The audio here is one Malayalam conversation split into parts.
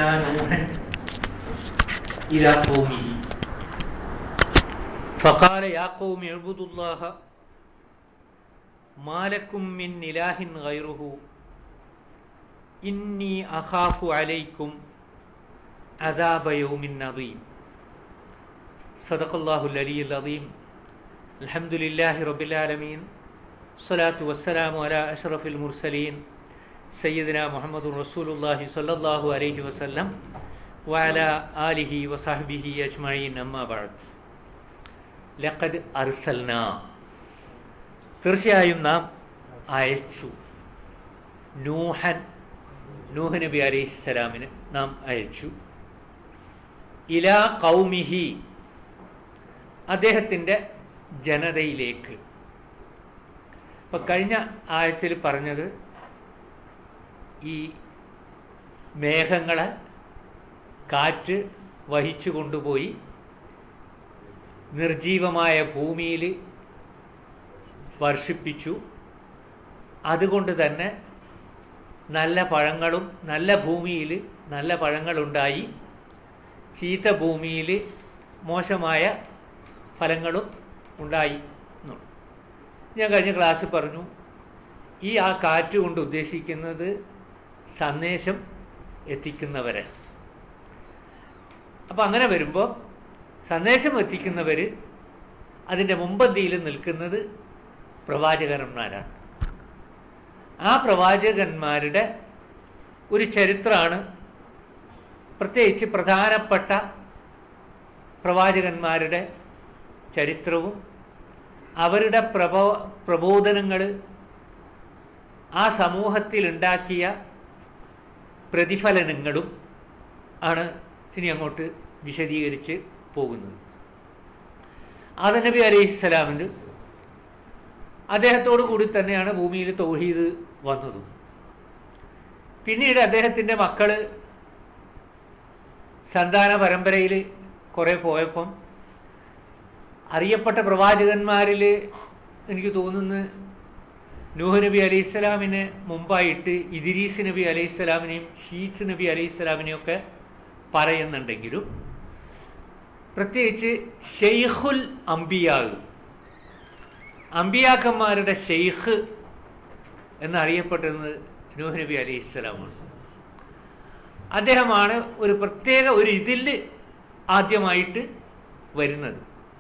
أرسلنا نوحا إلى قومه فقال يا قوم اعبدوا الله ما لكم من إله غيره إني أخاف عليكم عذاب يوم عظيم صدق الله العلي العظيم الحمد لله رب العالمين الصلاة والسلام على أشرف المرسلين سيدنا محمد رسول الله صلى الله عليه وسلم وعلى آله وصحبه أجمعين أما بعد ലഖദ് അർസൽന തീർച്ചയായും നാം അയച്ചു നൂഹൻ നൂഹ് നബി അലൈഹി സ്വലാമിന് നാം അയച്ചു ഇലാ കൗമിഹി അദ്ദേഹത്തിൻ്റെ ജനതയിലേക്ക് ഇപ്പൊ കഴിഞ്ഞ ആയത്തിൽ പറഞ്ഞത് ഈ മേഘങ്ങളെ കാറ്റ് വഹിച്ചു കൊണ്ടുപോയി നിർജീവമായ ഭൂമിയിൽ വർഷിപ്പിച്ചു അതുകൊണ്ട് തന്നെ നല്ല പഴങ്ങളും നല്ല ഭൂമിയിൽ നല്ല പഴങ്ങളുണ്ടായി ചീത്ത ഭൂമിയിൽ മോശമായ ഫലങ്ങളും ഉണ്ടായി എന്നുള്ളു ഞാൻ കഴിഞ്ഞ ക്ലാസ്സിൽ പറഞ്ഞു ഈ ആ കാറ്റ് കൊണ്ട് ഉദ്ദേശിക്കുന്നത് സന്ദേശം എത്തിക്കുന്നവരെ അപ്പം അങ്ങനെ വരുമ്പോൾ സന്ദേശം എത്തിക്കുന്നവർ അതിൻ്റെ മുമ്പന്തിയിൽ നിൽക്കുന്നത് പ്രവാചകന്മാരാണ് ആ പ്രവാചകന്മാരുടെ ഒരു ചരിത്രമാണ് പ്രത്യേകിച്ച് പ്രധാനപ്പെട്ട പ്രവാചകന്മാരുടെ ചരിത്രവും അവരുടെ പ്രബോ പ്രബോധനങ്ങൾ ആ സമൂഹത്തിൽ ഉണ്ടാക്കിയ പ്രതിഫലനങ്ങളും ആണ് ഇനി അങ്ങോട്ട് വിശദീകരിച്ച് പോകുന്നത് ആദനബി അലൈഹിസ്സലാമിന് അദ്ദേഹത്തോടു കൂടി തന്നെയാണ് ഭൂമിയിൽ തൗഹീദ് വന്നതും പിന്നീട് അദ്ദേഹത്തിൻ്റെ മക്കള് സന്താന പരമ്പരയിൽ കുറെ പോയപ്പം അറിയപ്പെട്ട പ്രവാചകന്മാരിൽ എനിക്ക് തോന്നുന്നു നൂഹ് നബി അലൈഹി സ്വലാമിന് മുമ്പായിട്ട് ഇദിരീസ് നബി അലൈഹി സ്വലാമിനെയും ഷീത്ത് നബി അലൈഹി സ്വലാമിനെയും ഒക്കെ പറയുന്നുണ്ടെങ്കിലും പ്രത്യേകിച്ച് ഷെയ്ഖുൽ അംബിയാവ് അംബിയാക്കന്മാരുടെ ഷെയ്ഖ് എന്നറിയപ്പെടുന്നത് നൂഹ് നബി അലൈഹി ഇസ്ലാമാണ് അദ്ദേഹമാണ് ഒരു പ്രത്യേക ഒരു ഇതിൽ ആദ്യമായിട്ട് വരുന്നത്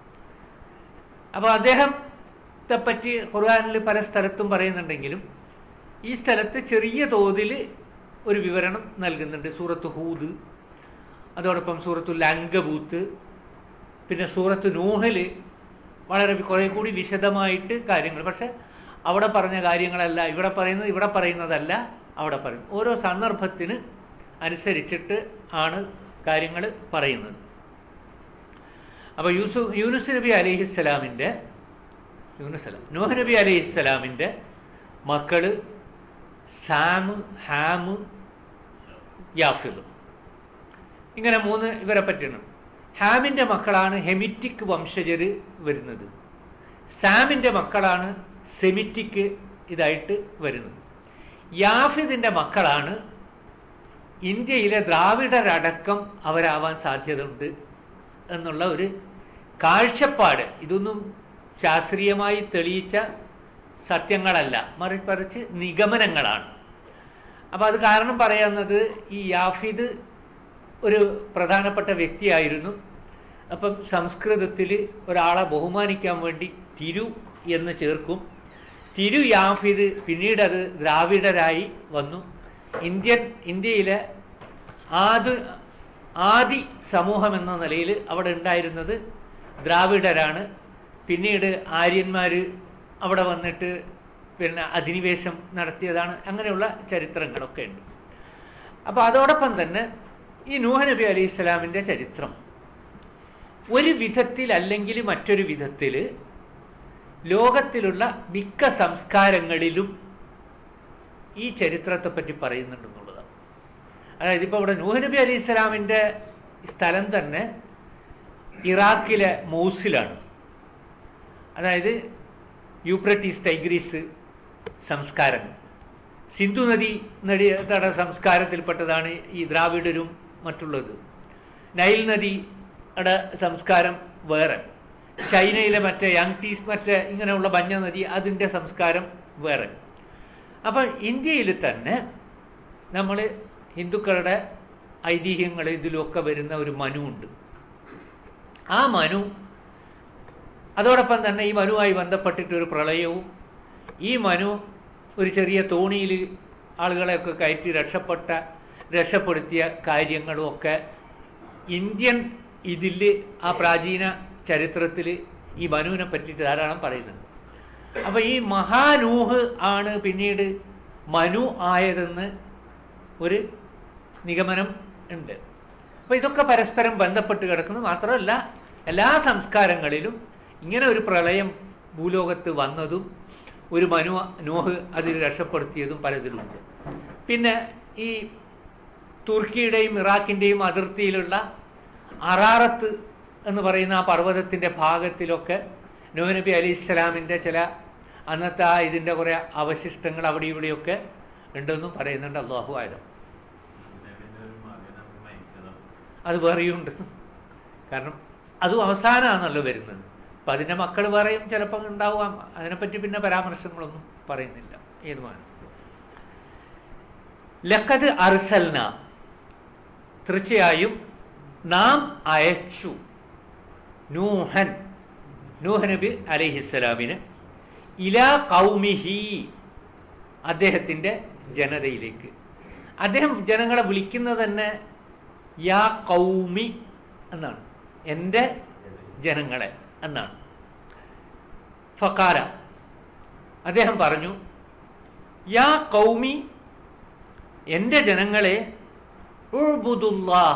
അപ്പോൾ അദ്ദേഹത്തെ പറ്റി ഖുർആാനിൽ പല സ്ഥലത്തും പറയുന്നുണ്ടെങ്കിലും ഈ സ്ഥലത്ത് ചെറിയ തോതിൽ ഒരു വിവരണം നൽകുന്നുണ്ട് സൂറത്ത് ഹൂദ് അതോടൊപ്പം സൂറത്തു ലങ്കബൂത്ത് പിന്നെ സൂറത്ത് നൂഹല് വളരെ കുറെ കൂടി വിശദമായിട്ട് കാര്യങ്ങൾ പക്ഷെ അവിടെ പറഞ്ഞ കാര്യങ്ങളല്ല ഇവിടെ പറയുന്നത് ഇവിടെ പറയുന്നതല്ല അവിടെ പറയും ഓരോ സന്ദർഭത്തിന് അനുസരിച്ചിട്ട് ആണ് കാര്യങ്ങൾ പറയുന്നത് അപ്പൊ യൂസു യൂനുസ് നബി അലൈഹി സ്വലാമിൻ്റെ യൂനുസലാം നൂഹ് നബി അലൈഹി സ്വലാമിൻ്റെ മക്കള് സാമ് ഹാമ് യാഫിദ് ഇങ്ങനെ മൂന്ന് ഇവരെ പറ്റിയാണ് ഹാമിൻ്റെ മക്കളാണ് ഹെമിറ്റിക് വംശജര് വരുന്നത് സാമിൻ്റെ മക്കളാണ് സെമിറ്റിക് ഇതായിട്ട് വരുന്നത് യാഫിദിൻ്റെ മക്കളാണ് ഇന്ത്യയിലെ ദ്രാവിഡരടക്കം അവരാവാൻ സാധ്യതയുണ്ട് എന്നുള്ള ഒരു കാഴ്ചപ്പാട് ഇതൊന്നും ശാസ്ത്രീയമായി തെളിയിച്ച സത്യങ്ങളല്ല മറി മറിച്ച് നിഗമനങ്ങളാണ് അപ്പം അത് കാരണം പറയുന്നത് ഈ യാഫിദ് ഒരു പ്രധാനപ്പെട്ട വ്യക്തിയായിരുന്നു അപ്പം സംസ്കൃതത്തിൽ ഒരാളെ ബഹുമാനിക്കാൻ വേണ്ടി തിരു എന്ന് ചേർക്കും തിരു യാഫിദ് പിന്നീട് അത് ദ്രാവിഡരായി വന്നു ഇന്ത്യൻ ഇന്ത്യയിലെ ആദു ആദി സമൂഹം എന്ന നിലയിൽ അവിടെ ഉണ്ടായിരുന്നത് ദ്രാവിഡരാണ് പിന്നീട് ആര്യന്മാർ അവിടെ വന്നിട്ട് പിന്നെ അധിനിവേശം നടത്തിയതാണ് അങ്ങനെയുള്ള ചരിത്രങ്ങളൊക്കെ ഉണ്ട് അപ്പോൾ അതോടൊപ്പം തന്നെ ഈ നൂഹ നബി അലൈഹി ഇസ്ലാമിൻ്റെ ചരിത്രം ഒരു വിധത്തിൽ അല്ലെങ്കിൽ മറ്റൊരു വിധത്തിൽ ലോകത്തിലുള്ള മിക്ക സംസ്കാരങ്ങളിലും ഈ ചരിത്രത്തെ പറ്റി പറയുന്നുണ്ടെന്നുള്ളതാണ് അതായത് ഇപ്പോൾ ഇവിടെ നൂഹ് നബി അലൈഹി ഇസ്ലാമിൻ്റെ സ്ഥലം തന്നെ ഇറാഖിലെ മൗസിലാണ് അതായത് യൂപ്രട്ടീസ് ടൈഗ്രീസ് സംസ്കാരം സിന്ധു നദി നടി തട സംസ്കാരത്തിൽപ്പെട്ടതാണ് ഈ ദ്രാവിഡരും മറ്റുള്ളത് നൈൽ നദിയുടെ സംസ്കാരം വേറെ ചൈനയിലെ മറ്റേ യാങ്ടീസ് മറ്റേ ഇങ്ങനെയുള്ള മഞ്ഞ നദി അതിൻ്റെ സംസ്കാരം വേറെ അപ്പം ഇന്ത്യയിൽ തന്നെ നമ്മൾ ഹിന്ദുക്കളുടെ ഐതിഹ്യങ്ങൾ ഇതിലൊക്കെ വരുന്ന ഒരു മനു ഉണ്ട് ആ മനു അതോടൊപ്പം തന്നെ ഈ മനുവായി ബന്ധപ്പെട്ടിട്ട് ഒരു പ്രളയവും ഈ മനു ഒരു ചെറിയ തോണിയിൽ ആളുകളെയൊക്കെ കയറ്റി രക്ഷപ്പെട്ട രക്ഷപ്പെടുത്തിയ കാര്യങ്ങളും ഒക്കെ ഇന്ത്യൻ ഇതിൽ ആ പ്രാചീന ചരിത്രത്തിൽ ഈ മനുവിനെ പറ്റിയിട്ട് ധാരാളം പറയുന്നുണ്ട് അപ്പൊ ഈ മഹാനൂഹ് ആണ് പിന്നീട് മനു ആയതെന്ന് ഒരു നിഗമനം ഉണ്ട് അപ്പൊ ഇതൊക്കെ പരസ്പരം ബന്ധപ്പെട്ട് കിടക്കുന്നു മാത്രമല്ല എല്ലാ സംസ്കാരങ്ങളിലും ഇങ്ങനെ ഒരു പ്രളയം ഭൂലോകത്ത് വന്നതും ഒരു മനു നോഹ് അതിൽ രക്ഷപ്പെടുത്തിയതും പലതിലുണ്ട് പിന്നെ ഈ തുർക്കിയുടെയും ഇറാഖിൻ്റെയും അതിർത്തിയിലുള്ള അറാറത്ത് എന്ന് പറയുന്ന ആ പർവ്വതത്തിൻ്റെ ഭാഗത്തിലൊക്കെ നൂഹ് നബി അലി ഇസ്ലാമിൻ്റെ ചില അന്നത്തെ ആ ഇതിൻ്റെ കുറേ അവശിഷ്ടങ്ങൾ അവിടെ ഇവിടെയൊക്കെ ഉണ്ടെന്നും പറയുന്നുണ്ട് അള്ളാഹു ആയാലും അത് വേറെയുണ്ട് കാരണം അതും അവസാനമാണല്ലോ വരുന്നത് അപ്പം അതിൻ്റെ മക്കൾ വേറെയും ചിലപ്പോൾ ഉണ്ടാവാം അതിനെപ്പറ്റി പിന്നെ പരാമർശങ്ങളൊന്നും പറയുന്നില്ല ഏതുമാനം ലക്കത് അർസൽന തീർച്ചയായും നാം അയച്ചു നൂഹൻ നൂഹ് നബി അലൈഹിസ്സലാമിന് ഇലാ കൗമിഹി അദ്ദേഹത്തിൻ്റെ ജനതയിലേക്ക് അദ്ദേഹം ജനങ്ങളെ വിളിക്കുന്നത് തന്നെ യാ കൗമി എന്നാണ് എൻ്റെ ജനങ്ങളെ എന്നാണ് ഫക്കാര അദ്ദേഹം പറഞ്ഞു യാ കൗമി എൻ്റെ ജനങ്ങളെ ഉൾബുദുല്ലാഹ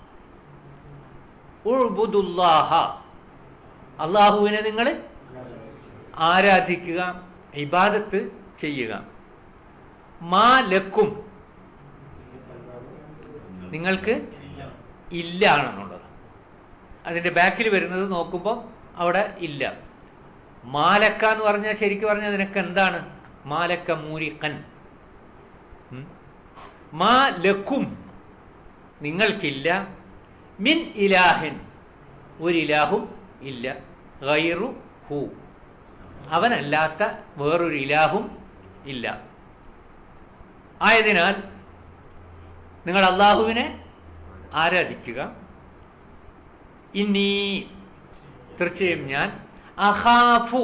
ഉൾബുദുല്ലാഹ അള്ളാഹുവിനെ നിങ്ങൾ ആരാധിക്കുക ഇബാദത്ത് ചെയ്യുക മാ ലക്കും നിങ്ങൾക്ക് ഇല്ല ആണെന്നുള്ളത് അതിൻ്റെ ബാക്കിൽ വരുന്നത് നോക്കുമ്പോൾ അവിടെ ഇല്ല മാലക്ക എന്ന് പറഞ്ഞാൽ ശരിക്കും പറഞ്ഞാൽ നിനക്ക് എന്താണ് മാലക്ക മൂരിക്കൻ ഉം. മാ ലക്കും നിങ്ങൾക്കില്ല മിൻ ഇലാഹിൻ ഒരു ഇലാഹും ഇല്ല ഗൈറു ഹു അവനല്ലാത്ത വേറൊരു ഇലാഹും ഇല്ല ആയതിനാൽ നിങ്ങൾ അള്ളാഹുവിനെ ആരാധിക്കുക ഇന്നീ തീർച്ചയായും ഞാൻ അഹാഫു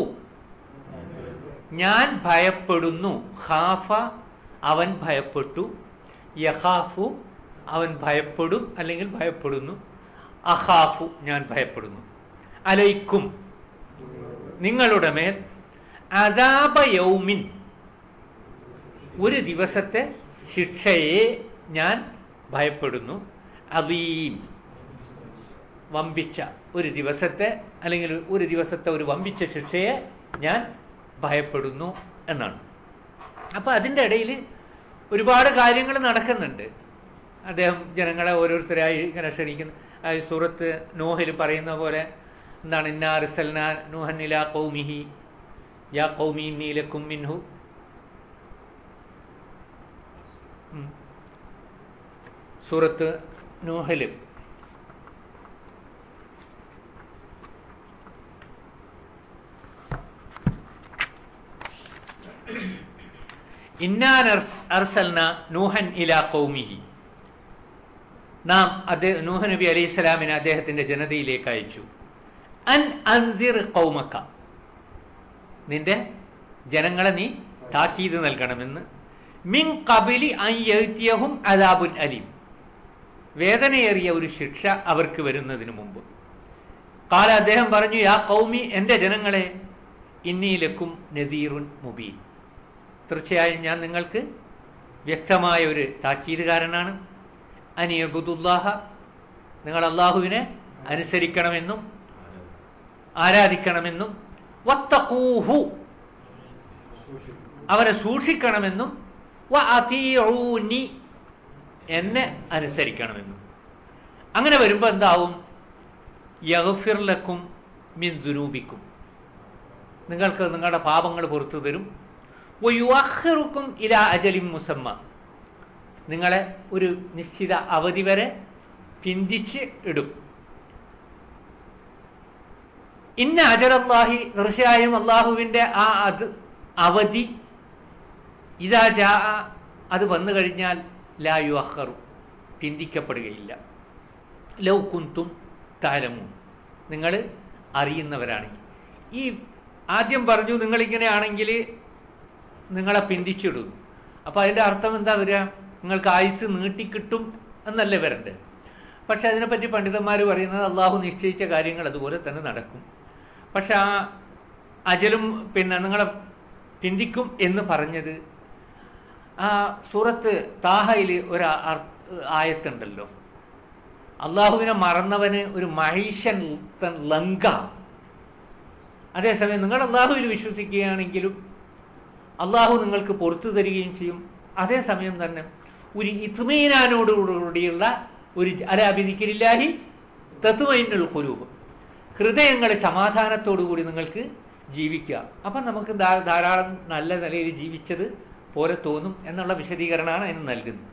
ഞാൻ ഭയപ്പെടുന്നു ഖാഫ അവൻ ഭയപ്പെട്ടു യഹാഫു അവൻ ഭയപ്പെടും അല്ലെങ്കിൽ ഭയപ്പെടുന്നു അഹാഫു ഞാൻ ഭയപ്പെടുന്നു അലൈക്കും നിങ്ങളുടെ മേൽ അദാബ യൗമിൻ ഒരു ദിവസത്തെ ശിക്ഷയെ ഞാൻ ഭയപ്പെടുന്നു അവീം വമ്പിച്ച ഒരു ദിവസത്തെ അല്ലെങ്കിൽ ഒരു ദിവസത്തെ ഒരു വമ്പിച്ച ശിക്ഷയെ ഞാൻ ഭയപ്പെടുന്നു എന്നാണ് അപ്പൊ അതിൻ്റെ ഇടയിൽ ഒരുപാട് കാര്യങ്ങൾ നടക്കുന്നുണ്ട് അദ്ദേഹം ജനങ്ങളെ ഓരോരുത്തരായി ഇങ്ങനെ ക്ഷണിക്കുന്നു ആ ഈ സൂറത്ത് നോഹിൽ പറയുന്ന പോലെ എന്താണ് ഇന്നാ റിസൽന നൂഹന്നില കൗമിഹി യാ കൗമി നീലക്കും മിൻഹു ഉം. സൂറത്ത് നൂഹല് ഇന്നാൻ അർസ്- അർസൽന നൂഹൻ ഇലാ കൗമിഹി നാം അദ്ദേഹം നൂഹ നബി അലൈഹി സ്വലാമിനെ അദ്ദേഹത്തിന്റെ ജനതയിലേക്ക് അയച്ചു അൻ അൻസിർ കൗമക്ക നിന്റെ ജനങ്ങളെ നീ താക്കീത് നൽകണമെന്ന് മിൻ കബിലി അയ്യഹും അലാബുൻ അലീം വേദനയേറിയ ഒരു ശിക്ഷ അവർക്ക് വരുന്നതിന് മുമ്പ് കാല അദ്ദേഹം പറഞ്ഞു യാ കൗമി എൻ്റെ ജനങ്ങളെ ഇന്നീലക്കും നസീറുൻ മുബീൻ തീർച്ചയായും ഞാൻ നിങ്ങൾക്ക് വ്യക്തമായ ഒരു താക്കീതുകാരനാണ് അനിയബുദുല്ലാഹ നിങ്ങൾ അള്ളാഹുവിനെ അനുസരിക്കണമെന്നും ആരാധിക്കണമെന്നും വത്തഖൂഹു അവനെ സൂക്ഷിക്കണമെന്നും വ അതീഊനി എന്നെ അനുസരിക്കണമെന്നും അങ്ങനെ വരുമ്പോൾ എന്താവും യഗ്ഫിർലക്കും മിൻ ദുനൂബിക്കും നിങ്ങൾക്ക് നിങ്ങളുടെ പാപങ്ങൾ പുറത്തു തരും വയുഅഖിറുക്കും ഇല അജലിം മുസമ്മ നിങ്ങളെ ഒരു നിശ്ചിത അവധി വരെ പിന്തിച്ച് ഇടും ഇന്ന അജറല്ലാഹി തീർച്ചയായും അള്ളാഹുവിൻ്റെ ആ അത് അവധി ഇതാ ജാ അത് വന്നു കഴിഞ്ഞാൽ ലാ യു അഹറു പിന്തിക്കപ്പെടുകയില്ല ലൗ കുന്തും താലമു നിങ്ങൾ അറിയുന്നവരാണെങ്കിൽ ഈ ആദ്യം പറഞ്ഞു നിങ്ങളിങ്ങനെയാണെങ്കിൽ നിങ്ങളെ പിന്തിച്ചിടും അപ്പം അതിൻ്റെ അർത്ഥം എന്താ വരിക നിങ്ങൾക്ക് ആയുസ് നീട്ടിക്കിട്ടും എന്നല്ലേ വരണ്ടേ പക്ഷെ അതിനെപ്പറ്റി പണ്ഡിതന്മാർ പറയുന്നത് അള്ളാഹു നിശ്ചയിച്ച കാര്യങ്ങൾ അതുപോലെ തന്നെ നടക്കും പക്ഷെ ആ അജലും പിന്നെ നിങ്ങളെ പിന്തിക്കും എന്ന് പറഞ്ഞത് ആ സൂറത്ത് താഹയിൽ ഒരു അർ- ആയത്തുണ്ടല്ലോ അള്ളാഹുവിനെ മറന്നവന് ഒരു മഹീഷൻ ലങ്ക അതേസമയം നിങ്ങൾ അള്ളാഹുവിൽ വിശ്വസിക്കുകയാണെങ്കിലും അള്ളാഹു നിങ്ങൾക്ക് പുറത്തു തരികയും ചെയ്യും അതേസമയം തന്നെ ഒരു ഇത്മീനാനോടുകൂടിയുള്ള ഒരു അലാബിദിക്കില്ലാഹി തത്വൈനുള്ള കുരൂപം ഹൃദയങ്ങളെ സമാധാനത്തോടുകൂടി നിങ്ങൾക്ക് ജീവിക്കുക അപ്പം നമുക്ക് ധാ- ധാരാളം നല്ല നിലയിൽ ജീവിച്ചത് പോലെ തോന്നും എന്നുള്ള വിശദീകരണമാണ് അതിന് നൽകുന്നത്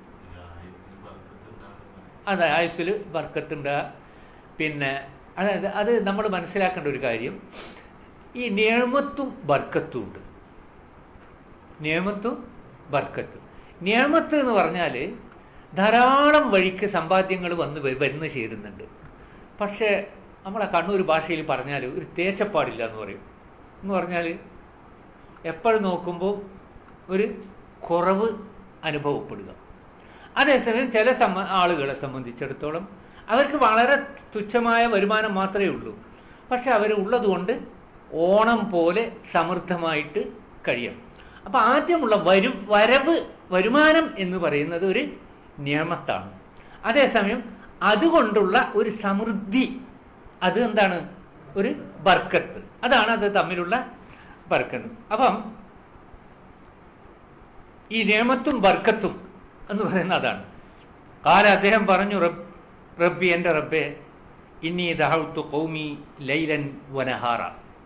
അതെ ആയുസ്സിൽ വർക്കത്തുണ്ട് പിന്നെ അതായത് അത് നമ്മൾ മനസ്സിലാക്കേണ്ട ഒരു കാര്യം ഈ നിയമത്തും ബർക്കത്തും ഉണ്ട് നിയമത്തും ബർക്കത്തും നിയമത്ത് എന്ന് പറഞ്ഞാൽ ധാരാളം വഴിക്ക് സമ്പാദ്യങ്ങൾ വന്ന് വ- വന്ന് ചേരുന്നുണ്ട് പക്ഷേ നമ്മളെ കണ്ണൂർ ഭാഷയിൽ പറഞ്ഞാൽ ഒരു തേച്ചപ്പാടില്ല എന്ന് പറയും എന്ന് പറഞ്ഞാൽ എപ്പോഴും നോക്കുമ്പോൾ ഒരു കുറവ് അനുഭവപ്പെടുക അതേസമയം ചില സമ ആളുകളെ സംബന്ധിച്ചിടത്തോളം അവർക്ക് വളരെ തുച്ഛമായ വരുമാനം മാത്രമേ ഉള്ളൂ പക്ഷെ അവർ ഉള്ളതുകൊണ്ട് ഓണം പോലെ സമൃദ്ധമായിട്ട് കഴിയാം അപ്പം ആദ്യമുള്ള വരു വരവ് വരുമാനം എന്ന് പറയുന്നത് ഒരു നിയമത്താണ് അതേസമയം അതുകൊണ്ടുള്ള ഒരു സമൃദ്ധി അത് എന്താണ് ഒരു ബർക്കത്ത് അതാണ് അത് തമ്മിലുള്ള ബർക്കത്ത് അപ്പം ഈ നിയമത്തും ബർക്കത്തും എന്ന് പറയുന്ന അതാണ് കാല അദ്ദേഹം പറഞ്ഞു റബ് റബ്ബി എൻ്റെ റബ്ബെ ഇന്നീ ദഹൗത്തു കൗമി ലൈലൻ വനഹാറ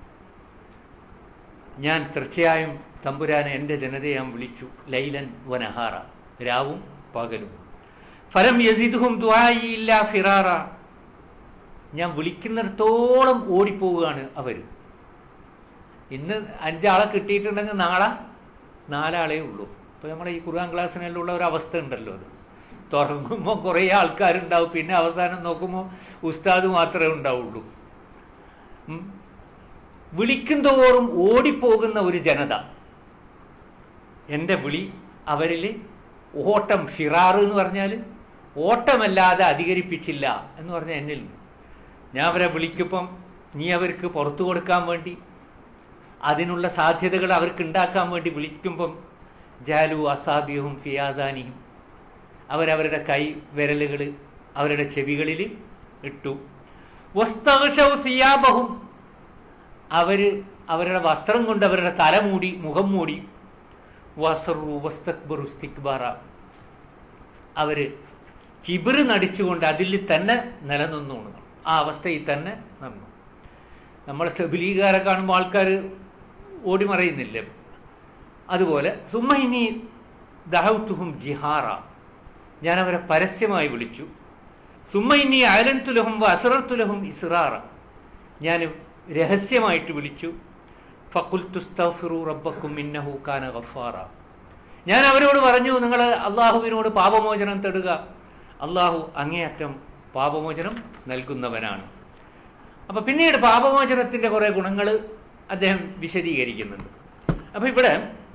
ഞാൻ തീർച്ചയായും തമ്പുരാനെ എൻ്റെ ജനതയെ ഞാൻ വിളിച്ചു ലൈലൻ വനഹാറ രാവും പകലും ഫലം യസിദുഹും ദുആയി ഇല്ല ഫിറാറ ഞാൻ വിളിക്കുന്നിടത്തോളം ഓടിപ്പോവുകയാണ് അവർ ഇന്ന് അഞ്ചാളെ കിട്ടിയിട്ടുണ്ടെങ്കിൽ നാളെ നാലാളേ ഉള്ളൂ ഇപ്പോൾ നമ്മുടെ ഈ ഖുർആൻ ക്ലാസ്സിനുള്ള ഒരു അവസ്ഥ ഉണ്ടല്ലോ അത് തുടങ്ങുമ്പോൾ കുറേ ആൾക്കാരുണ്ടാവും പിന്നെ അവസാനം നോക്കുമ്പോൾ ഉസ്താദ് മാത്രമേ ഉണ്ടാവുള്ളൂ ഉം. വിളിക്കും തോറും ഓടിപ്പോകുന്ന ഒരു ജനത എൻ്റെ വിളി അവരിൽ ഓട്ടം ഫിറാറ് എന്ന് പറഞ്ഞാൽ ഓട്ടമല്ലാതെ അധികരിപ്പിച്ചില്ല എന്ന് പറഞ്ഞാൽ എന്നിൽ ഞാൻ അവരെ വിളിക്കുമ്പം നീ അവർക്ക് പുറത്തു കൊടുക്കാൻ വേണ്ടി അതിനുള്ള സാധ്യതകൾ അവർക്ക് ഉണ്ടാക്കാൻ വേണ്ടി വിളിക്കുമ്പം ജാലു അസാബിയവും ഫിയാദാനിയും അവരവരുടെ കൈ വിരലുകൾ അവരുടെ ചെവികളിൽ ഇട്ടു വസ്തവശവും സിയാബഹും അവര് അവരുടെ വസ്ത്രം കൊണ്ട് അവരുടെ തല മൂടി മുഖം മൂടി വസറു വസ്തക്ബറു സ്തിക്ബാറ അവര് കിബിറ് നടിച്ചുകൊണ്ട് അതിൽ തന്നെ നിലനിന്നു ആ അവസ്ഥയിൽ തന്നെ നിന്നു നമ്മളെ തെബിലീകാരെ കാണുമ്പോൾ ആൾക്കാർ ഓടിമറയുന്നില്ലേ അതുപോലെ സുമ്മൈനി ദഹൗത്തുഹും ജിഹാറ ഞാൻ അവരെ പരസ്യമായി വിളിച്ചു സുമ്മൈനി അയലൻതുലഹും അസറത്തുലഹും ഇസ്റാറ ഞാൻ രഹസ്യമായിട്ട് വിളിച്ചു ഫക്കുൽത്തുസ്തഫിറു റബ്ബക്കും ഇന്നഹു കാന ഗഫാറ ഞാൻ അവരോട് പറഞ്ഞു നിങ്ങൾ അള്ളാഹുവിനോട് പാപമോചനം തേടുക അള്ളാഹു അങ്ങേയറ്റം പാപമോചനം നൽകുന്നവനാണ് അപ്പൊ പിന്നീട് പാപമോചനത്തിന്റെ കുറെ ഗുണങ്ങൾ അദ്ദേഹം വിശദീകരിക്കുന്നുണ്ട് അപ്പൊ ഇവിടെ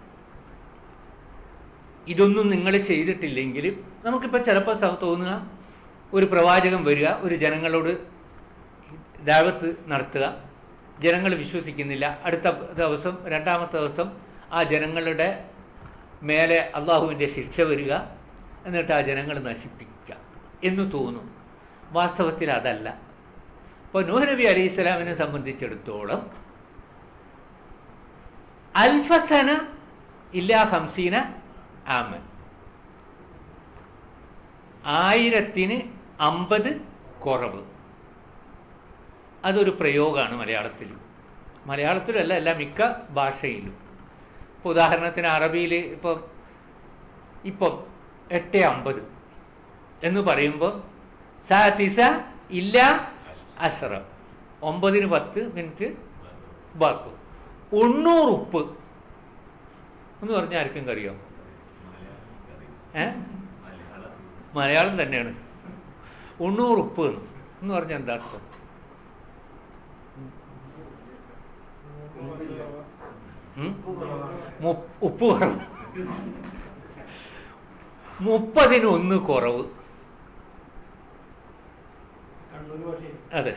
ഇതൊന്നും നിങ്ങൾ ചെയ്തിട്ടില്ലെങ്കിൽ നമുക്കിപ്പോൾ ചിലപ്പോൾ സ- തോന്നുക ഒരു പ്രവാചകൻ വരിക ഒരു ജനങ്ങളോട് ദാവത്ത് നടത്തുക ജനങ്ങൾ വിശ്വസിക്കുന്നില്ല അടുത്ത ദിവസം രണ്ടാമത്തെ ദിവസം ആ ജനങ്ങളുടെ മേലെ അള്ളാഹുവിൻ്റെ ശിക്ഷ വരിക എന്നിട്ട് ആ ജനങ്ങൾ നശിപ്പിക്കുക എന്ന് തോന്നും വാസ്തവത്തിൽ അതല്ല ഇപ്പോൾ നൂഹ് നബി അലൈഹി സ്വലാമിനെ സംബന്ധിച്ചിടത്തോളം അൽഫസന ഇല്ലാ ഹംസീന ആമൻ ആയിരത്തിന് അമ്പത് കുറവ് അതൊരു പ്രയോഗമാണ് മലയാളത്തിൽ മലയാളത്തിലല്ല എല്ലാ മിക്ക ഭാഷയിലും ഇപ്പോൾ ഉദാഹരണത്തിന് അറബിയിൽ ഇപ്പം ഇപ്പം എട്ട് അമ്പത് എന്ന് പറയുമ്പോൾ സാത്തിസ ഇല്ല അസ്ര ഒമ്പതിന് പത്ത് മിനിറ്റ് ബാക്കും ഉണ്ണൂറ് ഉപ്പ് എന്ന് പറഞ്ഞാൽ ആർക്കും അറിയാം ഏ മലയാളം തന്നെയാണ് ഉണ്ണൂറ് ഉപ്പ് എന്ന് എന്ന് പറഞ്ഞാൽ എന്താ അർത്ഥം ഉം? മു- ഉപ്പ് കുറവ് മുപ്പതിന് ഒന്ന് കുറവ് അതെ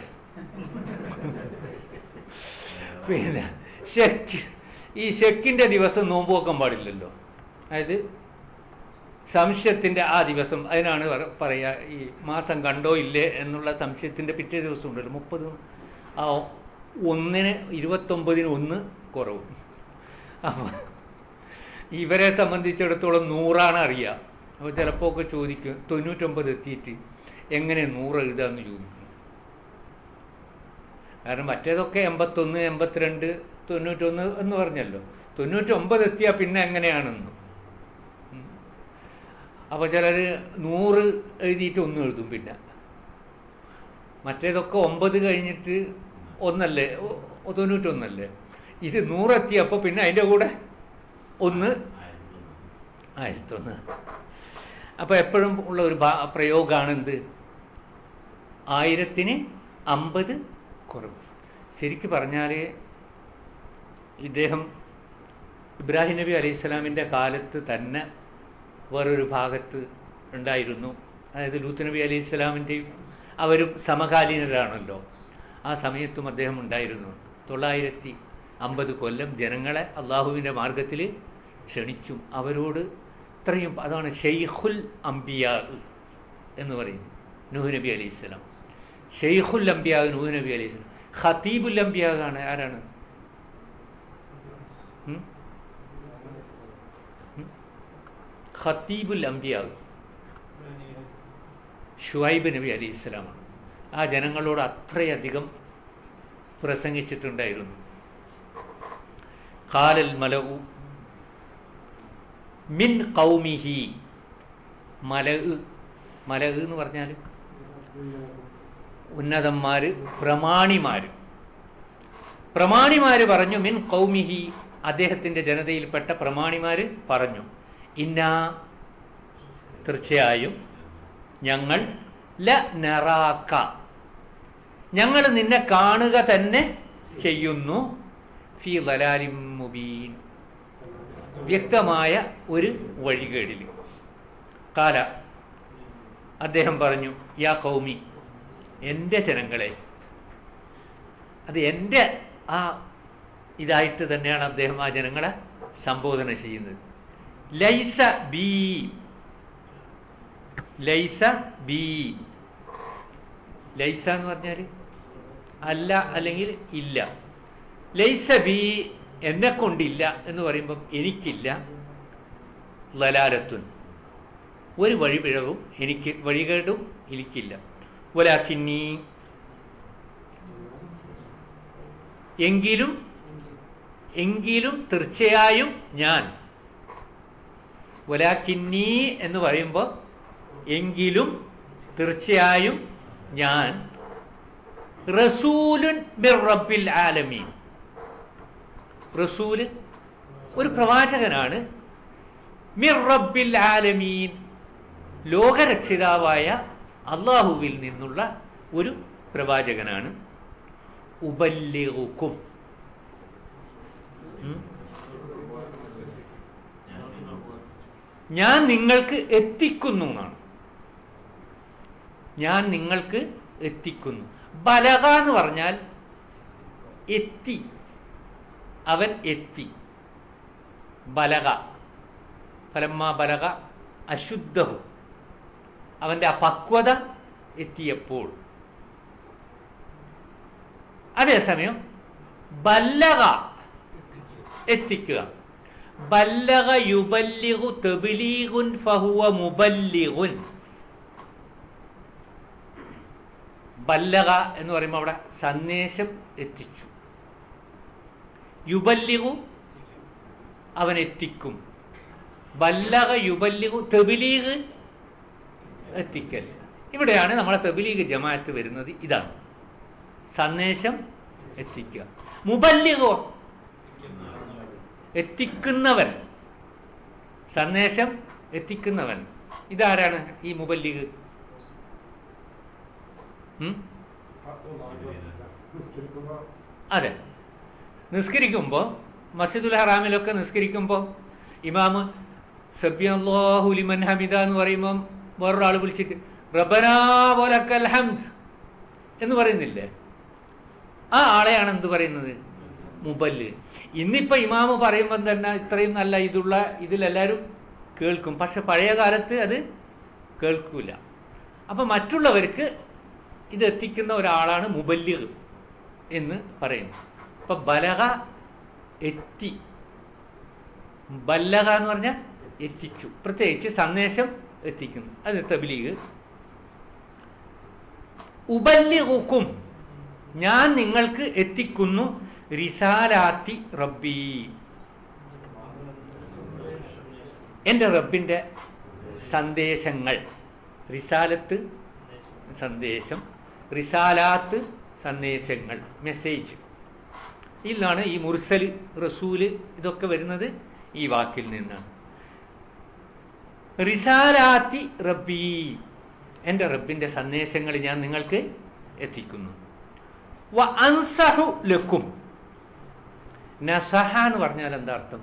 പിന്നെ ഷെക്ക് ഈ ഷെക്കിന്റെ ദിവസം നോമ്പ് വെക്കാൻ പാടില്ലല്ലോ അതായത് സംശയത്തിന്റെ ആ ദിവസം അതിനാണ് പറ- പറയാ ഈ മാസം കണ്ടോ ഇല്ലേ എന്നുള്ള സംശയത്തിന്റെ പിറ്റേ ദിവസം ഉണ്ടല്ലോ മുപ്പത് ആ ഒന്നിന് ഇരുപത്തൊമ്പതിന് ഒന്ന് കുറവ് അപ്പോൾ ഇവരെ സംബന്ധിച്ചിടത്തോളം നൂറാണ് അറിയുക അപ്പോൾ ചിലപ്പോൾ ഒക്കെ ചോദിക്കും തൊണ്ണൂറ്റൊമ്പത് എത്തിയിട്ട് എങ്ങനെ നൂറ് എഴുതാന്ന് ചോദിക്കും കാരണം മറ്റേതൊക്കെ എൺപത്തൊന്ന് എൺപത്തിരണ്ട് തൊണ്ണൂറ്റൊന്ന് എന്ന് പറഞ്ഞല്ലോ തൊണ്ണൂറ്റൊമ്പത് എത്തിയാൽ പിന്നെ എങ്ങനെയാണെന്ന് ഉം. അപ്പോൾ ചിലർ നൂറ് എഴുതിയിട്ട് ഒന്ന് എഴുതും പിന്നെ മറ്റേതൊക്കെ ഒമ്പത് കഴിഞ്ഞിട്ട് ഒന്നല്ലേ ഒ- ഒ- തൊണ്ണൂറ്റൊന്നല്ലേ ഇത് നൂറെത്തിയപ്പോൾ പിന്നെ അതിൻ്റെ കൂടെ ഒന്ന് ആയിരത്തൊന്ന് അപ്പോൾ എപ്പോഴും ഉള്ള ഒരു ഭാ- പ്രയോഗമാണ് എന്ത് ആയിരത്തിന് അമ്പത് കുറവ് ശരിക്ക് പറഞ്ഞാൽ ഇദ്ദേഹം ഇബ്രാഹിം നബി അലൈഹി സ്വലാമിൻ്റെ കാലത്ത് തന്നെ വേറൊരു ഭാഗത്ത് ഉണ്ടായിരുന്നു അതായത് ലൂത്ത് നബി അലൈഹി സ്വലാമിൻ്റെയും അവരും സമകാലീനരാണല്ലോ ആ സമയത്തും അദ്ദേഹം ഉണ്ടായിരുന്നു തൊള്ളായിരത്തി അമ്പത് കൊല്ലം ജനങ്ങളെ അള്ളാഹുവിൻ്റെ മാർഗത്തിൽ ക്ഷണിച്ചു അവരോട് ഇത്രയും അതാണ് ഷെയ്ഖുൽ അംബിയാ എന്ന് പറയും നൂഹ് നബി അലൈഹി സ്വലാം ഷെയ്ഖുൽ അംബിയാ നൂഹ് നബി അലൈഹി സ്വലാം ഖത്തീബുൽ അംബിയാകാണ് ആരാണ് ഉം? ഉം? ഖത്തീബുൽ അംബിയാവ് ഷുഹൈബ് നബി അലൈഹി സ്വലാമാണ് ആ ജനങ്ങളോട് അത്രയധികം പ്രസംഗിച്ചിട്ടുണ്ടായിരുന്നു ഖാലൽ മലഉ മിൻ കൗമിഹി മല മല എന്ന് പറഞ്ഞാൽ ഉന്നതന്മാര് പ്രമാണിമാര് പ്രമാണിമാര് പറഞ്ഞു മിൻ കൗമിഹി അദ്ദേഹത്തിന്റെ ജനതയിൽപ്പെട്ട പ്രമാണിമാര് പറഞ്ഞു ഇന്നാ തീർച്ചയായും ഞങ്ങൾ ല നറാക്ക ഞങ്ങൾ നിന്നെ കാണുക തന്നെ ചെയ്യുന്നു ഫി ലലാലിം മുബീൻ വ്യക്തമായ ഒരു വഴികേടിൽ കാല അദ്ദേഹം പറഞ്ഞു യാ കൗമി എൻ്റെ ജനങ്ങളെ അത് എൻ്റെ ആ ഇതായിട്ട് തന്നെയാണ് അദ്ദേഹം ആ ജനങ്ങളെ സംബോധന ചെയ്യുന്നത് ലൈസ ബി ലൈസ ബി ലൈസ എന്ന് പറഞ്ഞാൽ അല്ല അല്ലെങ്കിൽ ഇല്ല ലൈസ ബി എന്നെ കൊണ്ടില്ല എന്ന് പറയുമ്പം എനിക്കില്ല ലലാലത്തുൻ ഒരു വഴിപിഴവും എനിക്ക് വഴികേടും എനിക്കില്ല ഒലാക്കിന്നീ എങ്കിലും എങ്കിലും തീർച്ചയായും ഞാൻ ഒലാക്കിന്നീ എന്ന് പറയുമ്പോൾ എങ്കിലും തീർച്ചയായും ഞാൻ റസൂലുൻ മിർ റബ്ബിൽ ആലമീൻ റസൂല് ഒരു പ്രവാചകനാണ് മിർ റബ്ബിൽ ആലമീൻ ലോകരക്ഷിതാവായ അള്ളാഹുവിൽ നിന്നുള്ള ഒരു പ്രവാചകനാണ് ഉബല്ലിഗുക്കും ഉം. ഞാൻ നിങ്ങൾക്ക് എത്തിക്കുന്നു എന്നാണ് ഞാൻ നിങ്ങൾക്ക് എത്തിക്കുന്നു ബലക എന്ന് പറഞ്ഞാൽ എത്തി അവൻ എത്തി ബലക ഫലമ്മ ബലക അശുദ്ധഹു അവൻ്റെ ആ പക്വത എത്തിയപ്പോൾ അതേസമയം ബല്ലക എത്തിക്കുക ബല്ലക യുബല്ലിഗു തബ്ലീഗുൻ ഫഹുവ മുബല്ലിഗുൻ ബല്ലക എന്ന് പറയുമ്പോൾ അവിടെ സന്ദേശം എത്തിച്ചു യുബല്ലിഗു അവൻ എത്തിക്കും ബല്ലക യുബല്ലിഗു തെബിലീഗ് എത്തിക്കൽ ഇവിടെയാണ് നമ്മളെ തബ്ലീഗ് ജമാഅത്ത് വരുന്നത് ഇതാണ് സന്ദേശം എത്തിക്കുക മുബല്ലിഗോ എത്തിക്കുന്നവൻ സന്ദേശം എത്തിക്കുന്നവൻ ഇതാരാണ് ഈ മുബല്ലിഗ് ഉം? അതെ നിസ്കരിക്കുമ്പോൾ മസ്ജിദുൽ ഹറാമിലൊക്കെ നിസ്കരിക്കുമ്പോൾ ഇമാമ് സബ്യല്ലാഹു ലിമൻ ഹമിദ എന്ന് പറയുമ്പം വേറൊരാൾ വിളിച്ചിട്ട് റബനാ വലക്കൽ ഹംദ് എന്ന് പറയുന്നില്ലേ ആ ആളെയാണ് എന്ത് പറയുന്നത് മുബല്ല് ഇന്നിപ്പോ ഇമാമ് പറയുമ്പോൾ തന്നെ ഇത്രയും നല്ല ഇതുള്ള ഇതിലെല്ലാവരും കേൾക്കും പക്ഷെ പഴയ കാലത്ത് അത് കേൾക്കൂല അപ്പൊ മറ്റുള്ളവർക്ക് ഇത് എത്തിക്കുന്ന ഒരാളാണ് മുബല്ലിഗ് എന്ന് പറയുന്നു അപ്പൊ ബലഹ എത്തി ബല്ലഹ എന്ന് പറഞ്ഞാൽ എത്തിച്ചു പ്രത്യേകിച്ച് സന്ദേശം എത്തിക്കുന്നു അത് തബ്ലീഗ് ഉബല്ലിഗുക്കും ഞാൻ നിങ്ങൾക്ക് എത്തിക്കുന്നു റിസാലാത്തി റബ്ബി എൻ്റെ റബ്ബിൻ്റെ സന്ദേശങ്ങൾ റിസാലത്ത് സന്ദേശം റിസാലാത്ത് സന്ദേശങ്ങൾ മെസ്സേജ് ഇതിലാണ് ഈ മുർസൽ റസൂല് ഇതൊക്കെ വരുന്നത് ഈ വാക്കിൽ നിന്നാണ് റിസാലാത്തി റബ്ബി എൻ്റെ റബ്ബിൻ്റെ സന്ദേശങ്ങൾ ഞാൻ നിങ്ങൾക്ക് എത്തിക്കുന്നു വ അൻസഹു ലക്കും നസഹ എന്ന് പറഞ്ഞാൽ എന്താ അർത്ഥം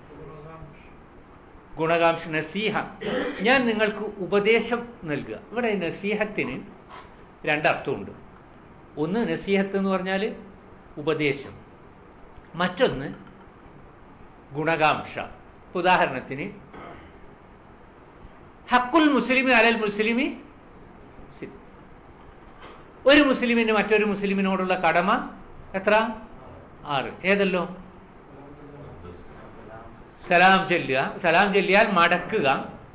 ഗുണകാംക്ഷ നസീഹ ഞാൻ നിങ്ങൾക്ക് ഉപദേശം നൽകുക ഇവിടെ നസീഹത്തിന് രണ്ടർത്ഥമുണ്ട് ഒന്ന് നസീഹത്ത് എന്ന് പറഞ്ഞാൽ ഉപദേശം മറ്റൊന്ന് ഗുണകാംക്ഷ ഉദാഹരണത്തിന് ഹക്കുൽ മുസ്ലിമി അലൽ മുസ്ലിമി സി- ഒരു മുസ്ലിമിന് മറ്റൊരു മുസ്ലിമിനോടുള്ള കടമ എത്ര ആറ് ഏതല്ലോ സലാം ചൊല്ലുക സലാം ചൊല്ലിയാൽ മടക്കുക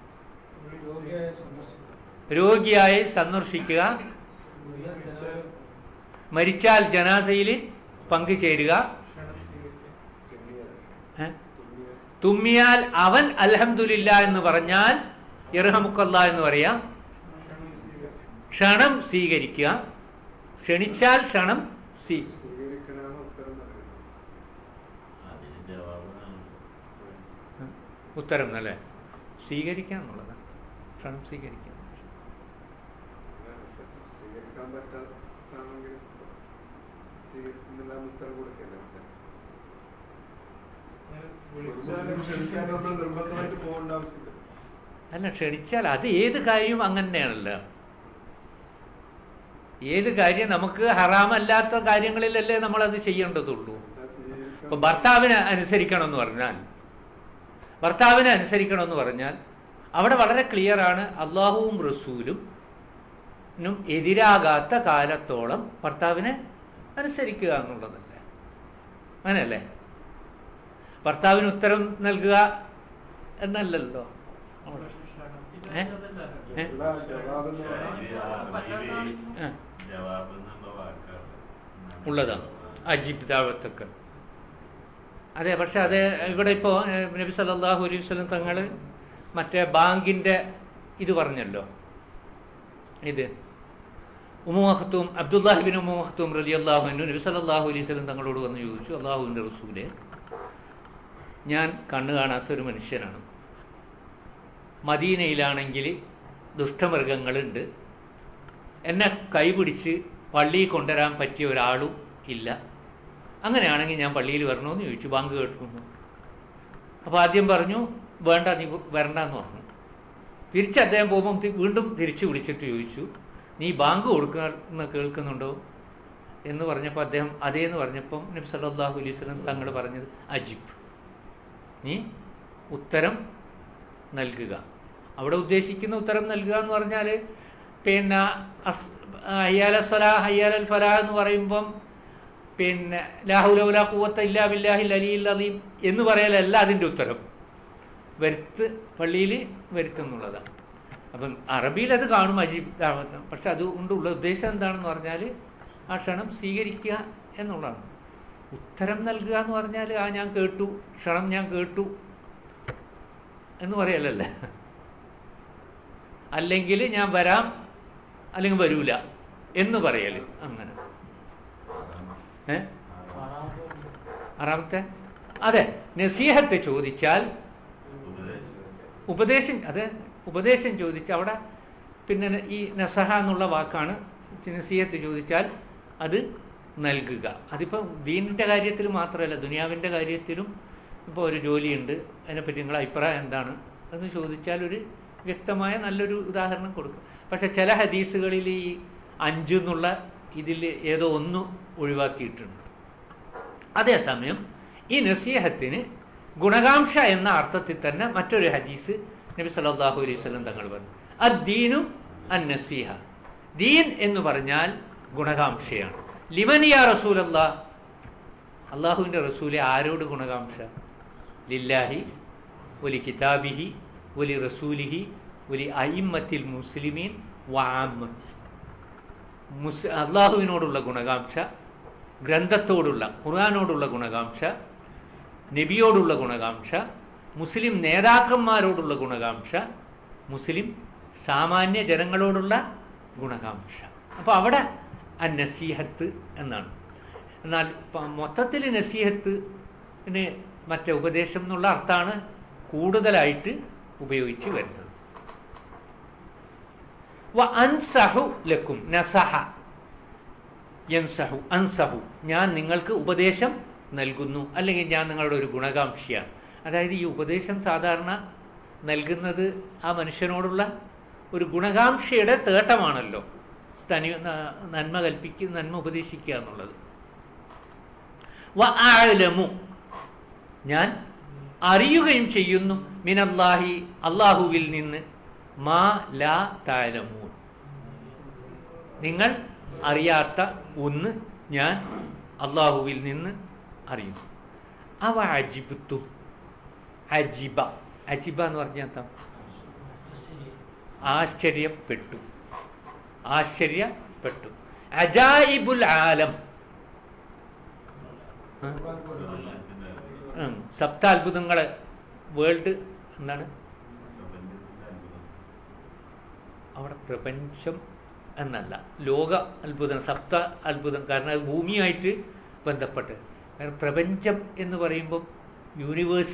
രോഗിയായി സന്ദർശിക്കുക മരിച്ചാൽ ജനാസയിൽ പങ്കുചേരുക ഏ? തുമ്മിയാൽ അവൻ അൽഹംദുലില്ല എന്ന് പറഞ്ഞാൽ ഇർഹമുക്കല്ല എന്ന് പറയാം ക്ഷണം സ്വീകരിക്കുക ക്ഷണിച്ചാൽ ക്ഷണം സ്വീ സ്വീകരിക്കണമെന്ന് ഉത്തരം നൽകുന്നു അതിന് ജവാബാണ് ഉത്തരം അല്ലേ സ്വീകരിക്കുക എന്നുള്ളതാണ് ക്ഷണം സ്വീകരിക്കുക സ്വീകരിക്കാൻ പറ്റാത്താണെങ്കിൽ സ്വീകരിക്കുന്നില്ല എന്ന് ഉത്തരം കൊടുക്കല്ലേ വിളിച്ചാലും ക്ഷണിക്കാനൊന്നും നിർബന്ധമായിട്ട് പോകേണ്ട ആവശ്യമില്ല അല്ല ക്ഷണിച്ചാൽ അത് ഏത് കാര്യവും അങ്ങനെ തന്നെയാണല്ലോ ഏത് കാര്യം നമുക്ക് ഹറാമല്ലാത്ത കാര്യങ്ങളിലല്ലേ നമ്മളത് ചെയ്യേണ്ടതുള്ളൂ എന്താ സ്വീകരിക്കാൻ ഇപ്പൊ ഭർത്താവിനെ അനുസരിക്കണം എന്ന് പറഞ്ഞാൽ ഭർത്താവിനെ അനുസരിക്കണം എന്ന് പറഞ്ഞാൽ അവിടെ വളരെ ക്ലിയർ ആണ് അള്ളാഹുവും റസൂലും നും എതിരാകാത്ത കാലത്തോളം ഭർത്താവിനെ അനുസരിക്കുക എന്നുള്ളതല്ലേ അങ്ങനെയല്ലേ ഭർത്താവിന് ഉത്തരം നൽകുക എന്നല്ലല്ലോ ഏ? ഏ? എല്ലാ ജവാബെന്ന് പറഞ്ഞാൽ ആ. ജവാബ് എന്നുള്ള വാക്കാണ് ഉള്ളതാണ് അജിബ് ദാവത്തൊക്കെ അതെ പക്ഷെ അത് ഇവിടെ ഇപ്പോൾ നബി സല്ലല്ലാഹു അലൈഹി വസല്ലം തങ്ങൾ മറ്റേ ബാങ്കിന്റെ ഇത് പറഞ്ഞല്ലോ ഇത് ഉമുഹത്തും അബ്ദുല്ലാഹിബിൻ ഉമുഹത്തും റലി അള്ളാഹുനു നബി സല്ലല്ലാഹു അലൈഹി വസല്ലം തങ്ങളോട് വന്ന് ചോദിച്ചു അള്ളാഹുവിൻ്റെ റസൂലെ ഞാൻ കണ്ണു കാണാത്ത ഒരു മനുഷ്യനാണ് മദീനയിലാണെങ്കിൽ ദുഷ്ടമൃഗങ്ങളുണ്ട് എന്നെ കൈപിടിച്ച് പള്ളിയിൽ കൊണ്ടുവരാൻ പറ്റിയ ഒരാളും ഇല്ല അങ്ങനെയാണെങ്കിൽ ഞാൻ പള്ളിയിൽ വരണമെന്ന് ചോദിച്ചു ബാങ്ക് കേൾക്കുന്നു അപ്പോൾ ആദ്യം പറഞ്ഞു വേണ്ട നീ വരണ്ടെന്ന് പറഞ്ഞു തിരിച്ച് അദ്ദേഹം പോകുമ്പം തി- വീണ്ടും തിരിച്ചു വിളിച്ചിട്ട് ചോദിച്ചു നീ ബാങ്ക് കൊടുക്കുന്ന കേൾക്കുന്നുണ്ടോ എന്ന് പറഞ്ഞപ്പോൾ അദ്ദേഹം അതേന്ന് പറഞ്ഞപ്പം നബി സല്ലല്ലാഹു അലൈഹി വസല്ലം തങ്ങൾ പറഞ്ഞത് അജിബ് നീ ഉത്തരം നൽകുക അവിടെ ഉദ്ദേശിക്കുന്ന ഉത്തരം നൽകുക എന്ന് പറഞ്ഞാൽ പിന്നെ അസ്- ഹയ്യാല സ്വലാ ഹയ്യാൽ ഫലാ എന്ന് പറയുമ്പം പിന്നെ ലാഹുലൗല കൂവത്ത ഇല്ലാ ബില്ലാഹിൽ അലിയിൽ അലീം എന്ന് പറയലല്ല അതിൻ്റെ ഉത്തരം വരുത്ത് പള്ളിയിൽ വരുത്തുന്നുള്ളതാണ് അപ്പം അറബിയിൽ അത് കാണും അജീബ് ദാവത്ത് പക്ഷെ അതുകൊണ്ടുള്ള ഉദ്ദേശം എന്താണെന്ന് പറഞ്ഞാൽ ആ ക്ഷണം സ്വീകരിക്കുക എന്നുള്ളതാണ് ഉത്തരം നൽകുക എന്ന് പറഞ്ഞാൽ ആ ഞാൻ കേട്ടു ക്ഷണം ഞാൻ കേട്ടു എന്ന് പറയലല്ലേ അല്ലെങ്കിൽ ഞാൻ വരാം അല്ലെങ്കിൽ വരൂല എന്ന് പറയൽ അങ്ങനെ ഏ ആറാമത്തെ അതെ നസീഹത്ത് ചോദിച്ചാൽ ഉപദേശം അതെ ഉപദേശം ചോദിച്ചാൽ അവിടെ പിന്നെ ഈ നസഹ എന്നുള്ള വാക്കാണ് നസീഹത്ത് ചോദിച്ചാൽ അത് നൽകുക അതിപ്പോൾ ദീനിൻ്റെ കാര്യത്തിൽ മാത്രമല്ല ദുനിയാവിൻ്റെ കാര്യത്തിലും ഇപ്പോൾ ഒരു ജോലിയുണ്ട് അതിനെപ്പറ്റി നിങ്ങളുടെ അഭിപ്രായം എന്താണ് എന്ന് ചോദിച്ചാൽ ഒരു വ്യക്തമായ നല്ലൊരു ഉദാഹരണം കൊടുക്കും പക്ഷെ ചില ഹദീസുകളിൽ ഈ അഞ്ച് എന്നുള്ള ഇതിൽ ഏതോ ഒന്ന് ഒഴിവാക്കിയിട്ടുണ്ട് അതേസമയം ഈ നസീഹത്തിന് ഗുണകാംക്ഷ എന്ന അർത്ഥത്തിൽ തന്നെ മറ്റൊരു ഹദീസ് നബി സല്ലല്ലാഹു അലൈഹി വസല്ലം തങ്ങൾ പറഞ്ഞു അദ്ദീനു അൻ നസീഹ ദീൻ എന്ന് പറഞ്ഞാൽ ഗുണകാംക്ഷയാണ് ലിമനിയ റസൂലല്ല അള്ളാഹുവിൻ്റെ റസൂലെ ആരോട് ഗുണകാംക്ഷ ലില്ലാഹി ഒലി കിതാബിഹി ഒലി റസൂലിഹി ഒലി അയിമ്മത്തിൽ മുസ്ലിമീൻ വാമത്തി മുസ് അള്ളാഹുവിനോടുള്ള ഗുണകാംക്ഷ ഗ്രന്ഥത്തോടുള്ള ഖുർആാനോടുള്ള ഗുണകാംക്ഷ നബിയോടുള്ള ഗുണകാംക്ഷ മുസ്ലിം നേതാക്കന്മാരോടുള്ള ഗുണകാംക്ഷ മുസ്ലിം സാമാന്യ ജനങ്ങളോടുള്ള ഗുണകാംക്ഷ അപ്പോൾ അവിടെ ആ നസീഹത്ത് എന്നാണ് എന്നാൽ മൊത്തത്തിൽ നസീഹത്തിന് മറ്റേ ഉപദേശം എന്നുള്ള അർത്ഥമാണ് കൂടുതലായിട്ട് ഉപയോഗിച്ച് വരുന്നത് വ അൻസഹു ലക്കും നസഹ യൻസഹു അൻസഹു ഞാൻ നിങ്ങൾക്ക് ഉപദേശം നൽകുന്നു അല്ലെങ്കിൽ ഞാൻ നിങ്ങളുടെ ഒരു ഗുണകാംക്ഷിയാണ് അതായത് ഈ ഉപദേശം സാധാരണ നൽകുന്നത് ആ മനുഷ്യനോടുള്ള ഒരു ഗുണകാംക്ഷയുടെ തേട്ടമാണല്ലോ തനി നന്മ കൽപ്പിക്കുക നന്മ ഉപദേശിക്കുക എന്നുള്ളത് വ ആലമു ഞാൻ അറിയുകയും ചെയ്യുന്നു മിനല്ലാഹി അള്ളാഹുവിൽ നിന്ന് മാ ലാ താലമൂ നിങ്ങൾ അറിയാത്ത ഒന്ന് ഞാൻ അള്ളാഹുവിൽ നിന്ന് അറിയുന്നു അവ അജിബുത്തു അജിബ അജിബ എന്ന് പറഞ്ഞാൽ എന്താ ആശ്ചര്യപ്പെട്ടു ആശ്ചര്യപ്പെട്ടു അജായിബുൽ ആലം സപ്താത്ഭുതങ്ങളെ വേൾഡ് എന്താണ് അവിടെ പ്രപഞ്ചം എന്നല്ല ലോക അത്ഭുതം സപ്ത അത്ഭുതം കാരണം അത് ഭൂമിയായിട്ട് ബന്ധപ്പെട്ട് കാരണം പ്രപഞ്ചം എന്ന് പറയുമ്പം യൂണിവേഴ്സ്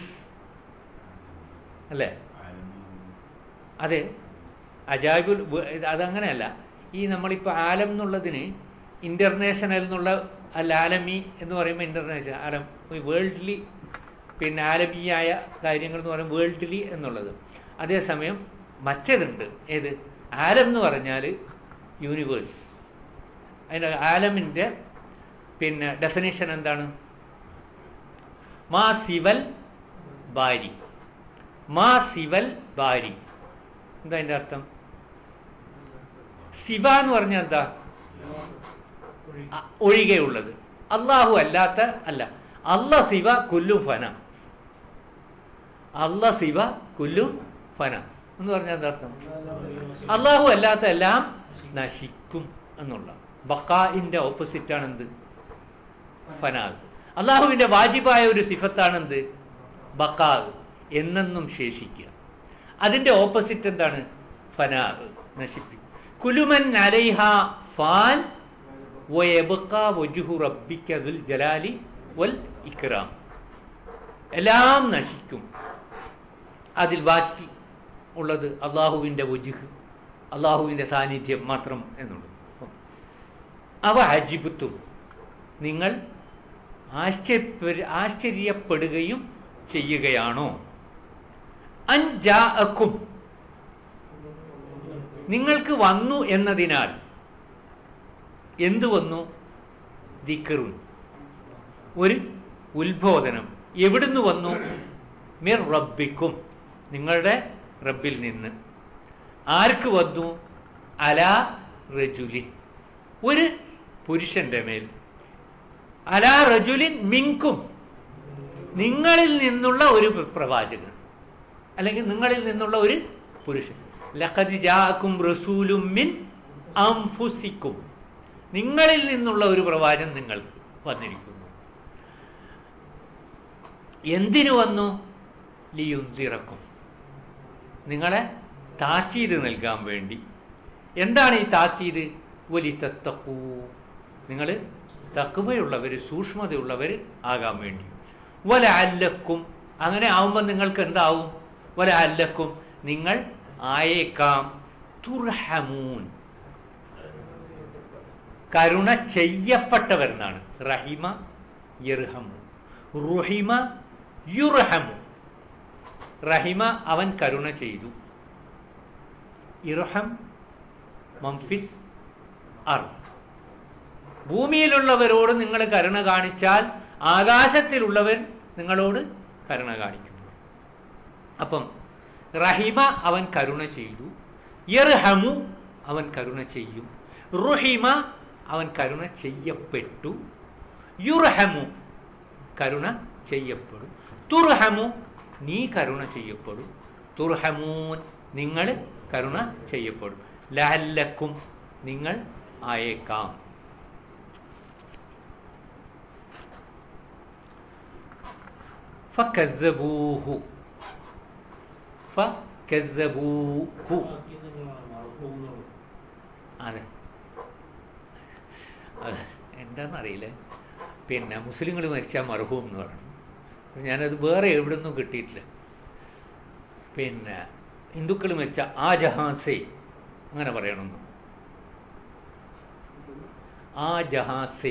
അല്ലേ അതെ അജാബുൽ അതങ്ങനെയല്ല ഈ നമ്മളിപ്പോൾ ആലം എന്നുള്ളതിന് ഇൻ്റർനാഷണൽ എന്നുള്ള അല്ല ആലമി എന്ന് പറയുമ്പോൾ ഇൻ്റർനാഷണൽ ആലം വേൾഡ്ലി പിന്നെ ആലമീയായ കാര്യങ്ങൾ എന്ന് പറയുമ്പോൾ വേൾഡ്ലി എന്നുള്ളത് അതേസമയം മറ്റേതുണ്ട് ഏത് ആലം എന്ന് പറഞ്ഞാൽ യൂണിവേഴ്സ് അതിൻ്റെ ആലമിൻ്റെ പിന്നെ ഡെഫിനേഷൻ എന്താണ് മാ സിവൽ ബാരി മാ സിവൽ ബാരി എന്താ അതിൻ്റെ അർത്ഥം ശിവ എന്ന് പറഞ്ഞാൽ എന്താ ഒഴികെയുള്ളത് അള്ളാഹു അല്ലാത്ത അല്ല അല്ല ശിവ കുല്ലും ഫന അല്ല ശിവ കുല്ലും ഫന എന്ന് പറഞ്ഞാൽ എന്താ അർത്ഥം അള്ളാഹു അല്ലാത്ത എല്ലാം നശിക്കും എന്നുള്ള ബക്കാഇന്റെ ഓപ്പോസിറ്റ് ആണ് എന്ത് ഫനാഗ് അള്ളാഹുവിന്റെ വാജിബായ ഒരു സിഫത്താണ് എന്ത് ബക്കാഗ് എന്നെന്നും ശേഷിക്കുക അതിന്റെ ഓപ്പോസിറ്റ് എന്താണ് ഫനാഗ് നശിപ്പിക്കും കുലുമൻ അലൈഹ ഫാൻ ജലാലി വൽ ഇക്രാം എല്ലാം നശിക്കും അതിൽ ബാക്കി ഉള്ളത് അള്ളാഹുവിൻ്റെ വജുഹ് അള്ളാഹുവിൻ്റെ സാന്നിധ്യം മാത്രം എന്നുള്ളത് അവ അജിബുത്തും നിങ്ങൾ ആശ്ചര്യ ആശ്ചര്യപ്പെടുകയും ചെയ്യുകയാണോ അൻജാഅക്കും നിങ്ങൾക്ക് വന്നു എന്നതിനാൽ എന്തു വന്നു ദിക്കറും ഒരു ഉത്ബോധനം എവിടുന്ന് വന്നു മിർ റബ്ബിക്കും നിങ്ങളുടെ റബ്ബിൽ നിന്ന് ആർക്ക് വന്നു അലാ റജുലിൻ ഒരു പുരുഷന്റെ മേൽ അലാ റജുലിൻ മിങ്കും നിങ്ങളിൽ നിന്നുള്ള ഒരു പ്രവാചകൻ അല്ലെങ്കിൽ നിങ്ങളിൽ നിന്നുള്ള ഒരു പുരുഷൻ ലഖദ് ജാഅക്കും റസൂലും മിൻ അംഫുസിക്കും നിങ്ങളിൽ നിന്നുള്ള ഒരു പ്രവാചകൻ നിങ്ങൾ വന്നിരിക്കുന്നു എന്തിനു വന്നു ലിയുന്തിറക്കും നിങ്ങളെ താക്കീത് നൽകാൻ വേണ്ടി എന്താണ് ഈ താക്കീത് വലി തത്തക്കൂ നിങ്ങൾ തക്കുവയുള്ളവർ സൂക്ഷ്മതയുള്ളവർ ആകാൻ വേണ്ടി വല അല്ലക്കും അങ്ങനെ ആവുമ്പോൾ നിങ്ങൾക്ക് എന്താവും വല അല്ലക്കും നിങ്ങൾ ആയേക്കാം തുർഹമൂൻ കരുണ ചെയ്യപ്പെട്ടവർ എന്നാണ് റഹിമ യർഹമു റുഹിമ യുർഹമു റഹിമ അവൻ കരുണ ചെയ്തു ഇർഹം മംഫിസ് അർ ഭൂമിയിലുള്ളവരോട് നിങ്ങൾ കരുണ കാണിച്ചാൽ ആകാശത്തിലുള്ളവൻ നിങ്ങളോട് കരുണ കാണിക്കും അപ്പം റഹിമ അവൻ കരുണ ചെയ്തു യർഹമു അവൻ കരുണ ചെയ്യും റുഹിമ അവൻ കരുണ ചെയ്യപ്പെട്ടു യുർഹമു കരുണ ചെയ്യപ്പെടും തുർഹമു നീ കരുണ ചെയ്യപ്പെടും തുർഹമൂൻ നിങ്ങൾ കരുണ ചെയ്യപ്പെടും ലഹല്ലക്കും നിങ്ങൾ ആയേക്കാം ഫക്കസ്സബൂഹു ഫക്കസ്സബൂഹു അതെ അതെ എന്താണെന്നറിയില്ല പിന്നെ മുസ്ലിങ്ങൾ മരിച്ചാൽ മർഹൂം എന്ന് പറഞ്ഞു ഞാനത് വേറെ എവിടെ നിന്നും കിട്ടിയിട്ടില്ല പിന്നെ ഹിന്ദുക്കൾ മരിച്ച ആ ജഹാസേ അങ്ങനെ പറയണമെന്ന് ആ ജഹാസേ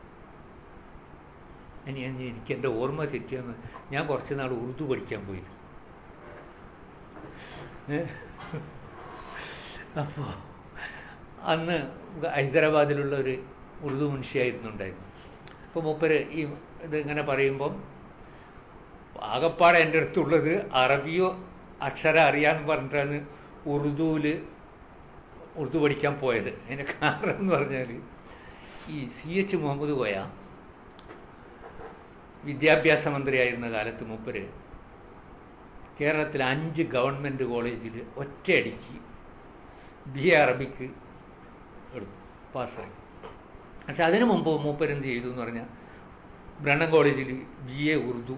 ഇനി ഇനി എനിക്ക് എൻ്റെ ഓർമ്മ തെറ്റിയെന്ന് ഞാൻ കുറച്ച് നാൾ ഉറുദു പഠിക്കാൻ പോയി അപ്പോൾ അന്ന് ഹൈദരാബാദിലുള്ള ഒരു ഉറുദു മനുഷ്യായിരുന്നു ഉണ്ടായിരുന്നു അപ്പോൾ മൂപ്പര് ഈ ഇത് ഇങ്ങനെ പറയുമ്പം ആകപ്പാടെ എൻ്റെ അടുത്തുള്ളത് അറബിയോ അക്ഷരം അറിയാമെന്ന് പറഞ്ഞിട്ടാണ് ഉറുദുവിൽ ഉറുദു പഠിക്കാൻ പോയത് അതിൻ്റെ കാരണം എന്ന് പറഞ്ഞാൽ ഈ സി എച്ച് മുഹമ്മദ് കോയ വിദ്യാഭ്യാസ മന്ത്രിയായിരുന്ന കാലത്ത് മൂപ്പര് കേരളത്തിലെ അഞ്ച് ഗവൺമെൻറ് കോളേജിൽ ഒറ്റയടിക്ക് ബി എ അറബിക്ക് എടുത്തു പാസ്സായി പക്ഷെ അതിനു മുമ്പ് മൂപ്പര് എന്ത് ചെയ്തു എന്ന് പറഞ്ഞാൽ ബ്രണ്ണൻ കോളേജിൽ ബി എ ഉറുദു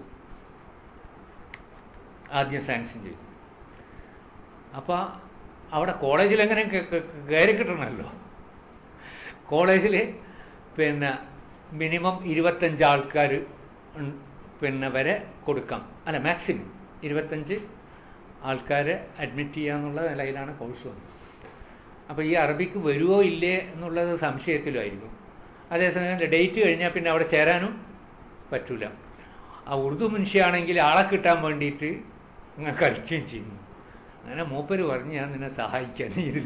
ആദ്യം സാങ്ഷൻ ചെയ്തു അപ്പോൾ അവിടെ കോളേജിൽ എങ്ങനെ കയറി കിട്ടണമല്ലോ കോളേജിൽ പിന്നെ മിനിമം ഇരുപത്തഞ്ച് ആൾക്കാർ പിന്നെ വരെ കൊടുക്കാം അല്ല മാക്സിമം ഇരുപത്തഞ്ച് ആൾക്കാരെ അഡ്മിറ്റ് ചെയ്യാന്നുള്ള നിലയിലാണ് കോഴ്സ് വന്നത് അപ്പോൾ ഈ അറബിക്ക് വരുമോ ഇല്ലേ എന്നുള്ളത് സംശയത്തിലായിരിക്കും അതേസമയം ഡേറ്റ് കഴിഞ്ഞാൽ പിന്നെ അവിടെ ചേരാനും പറ്റൂല ആ ഉറുദു മനുഷ്യാണെങ്കിൽ ആളെ കിട്ടാൻ വേണ്ടിയിട്ട് ഇങ്ങനെ കളിക്കുകയും ചെയ്യുന്നു അങ്ങനെ മൂപ്പര് പറഞ്ഞ് ഞാൻ നിന്നെ സഹായിക്കാൻ ഇതിൽ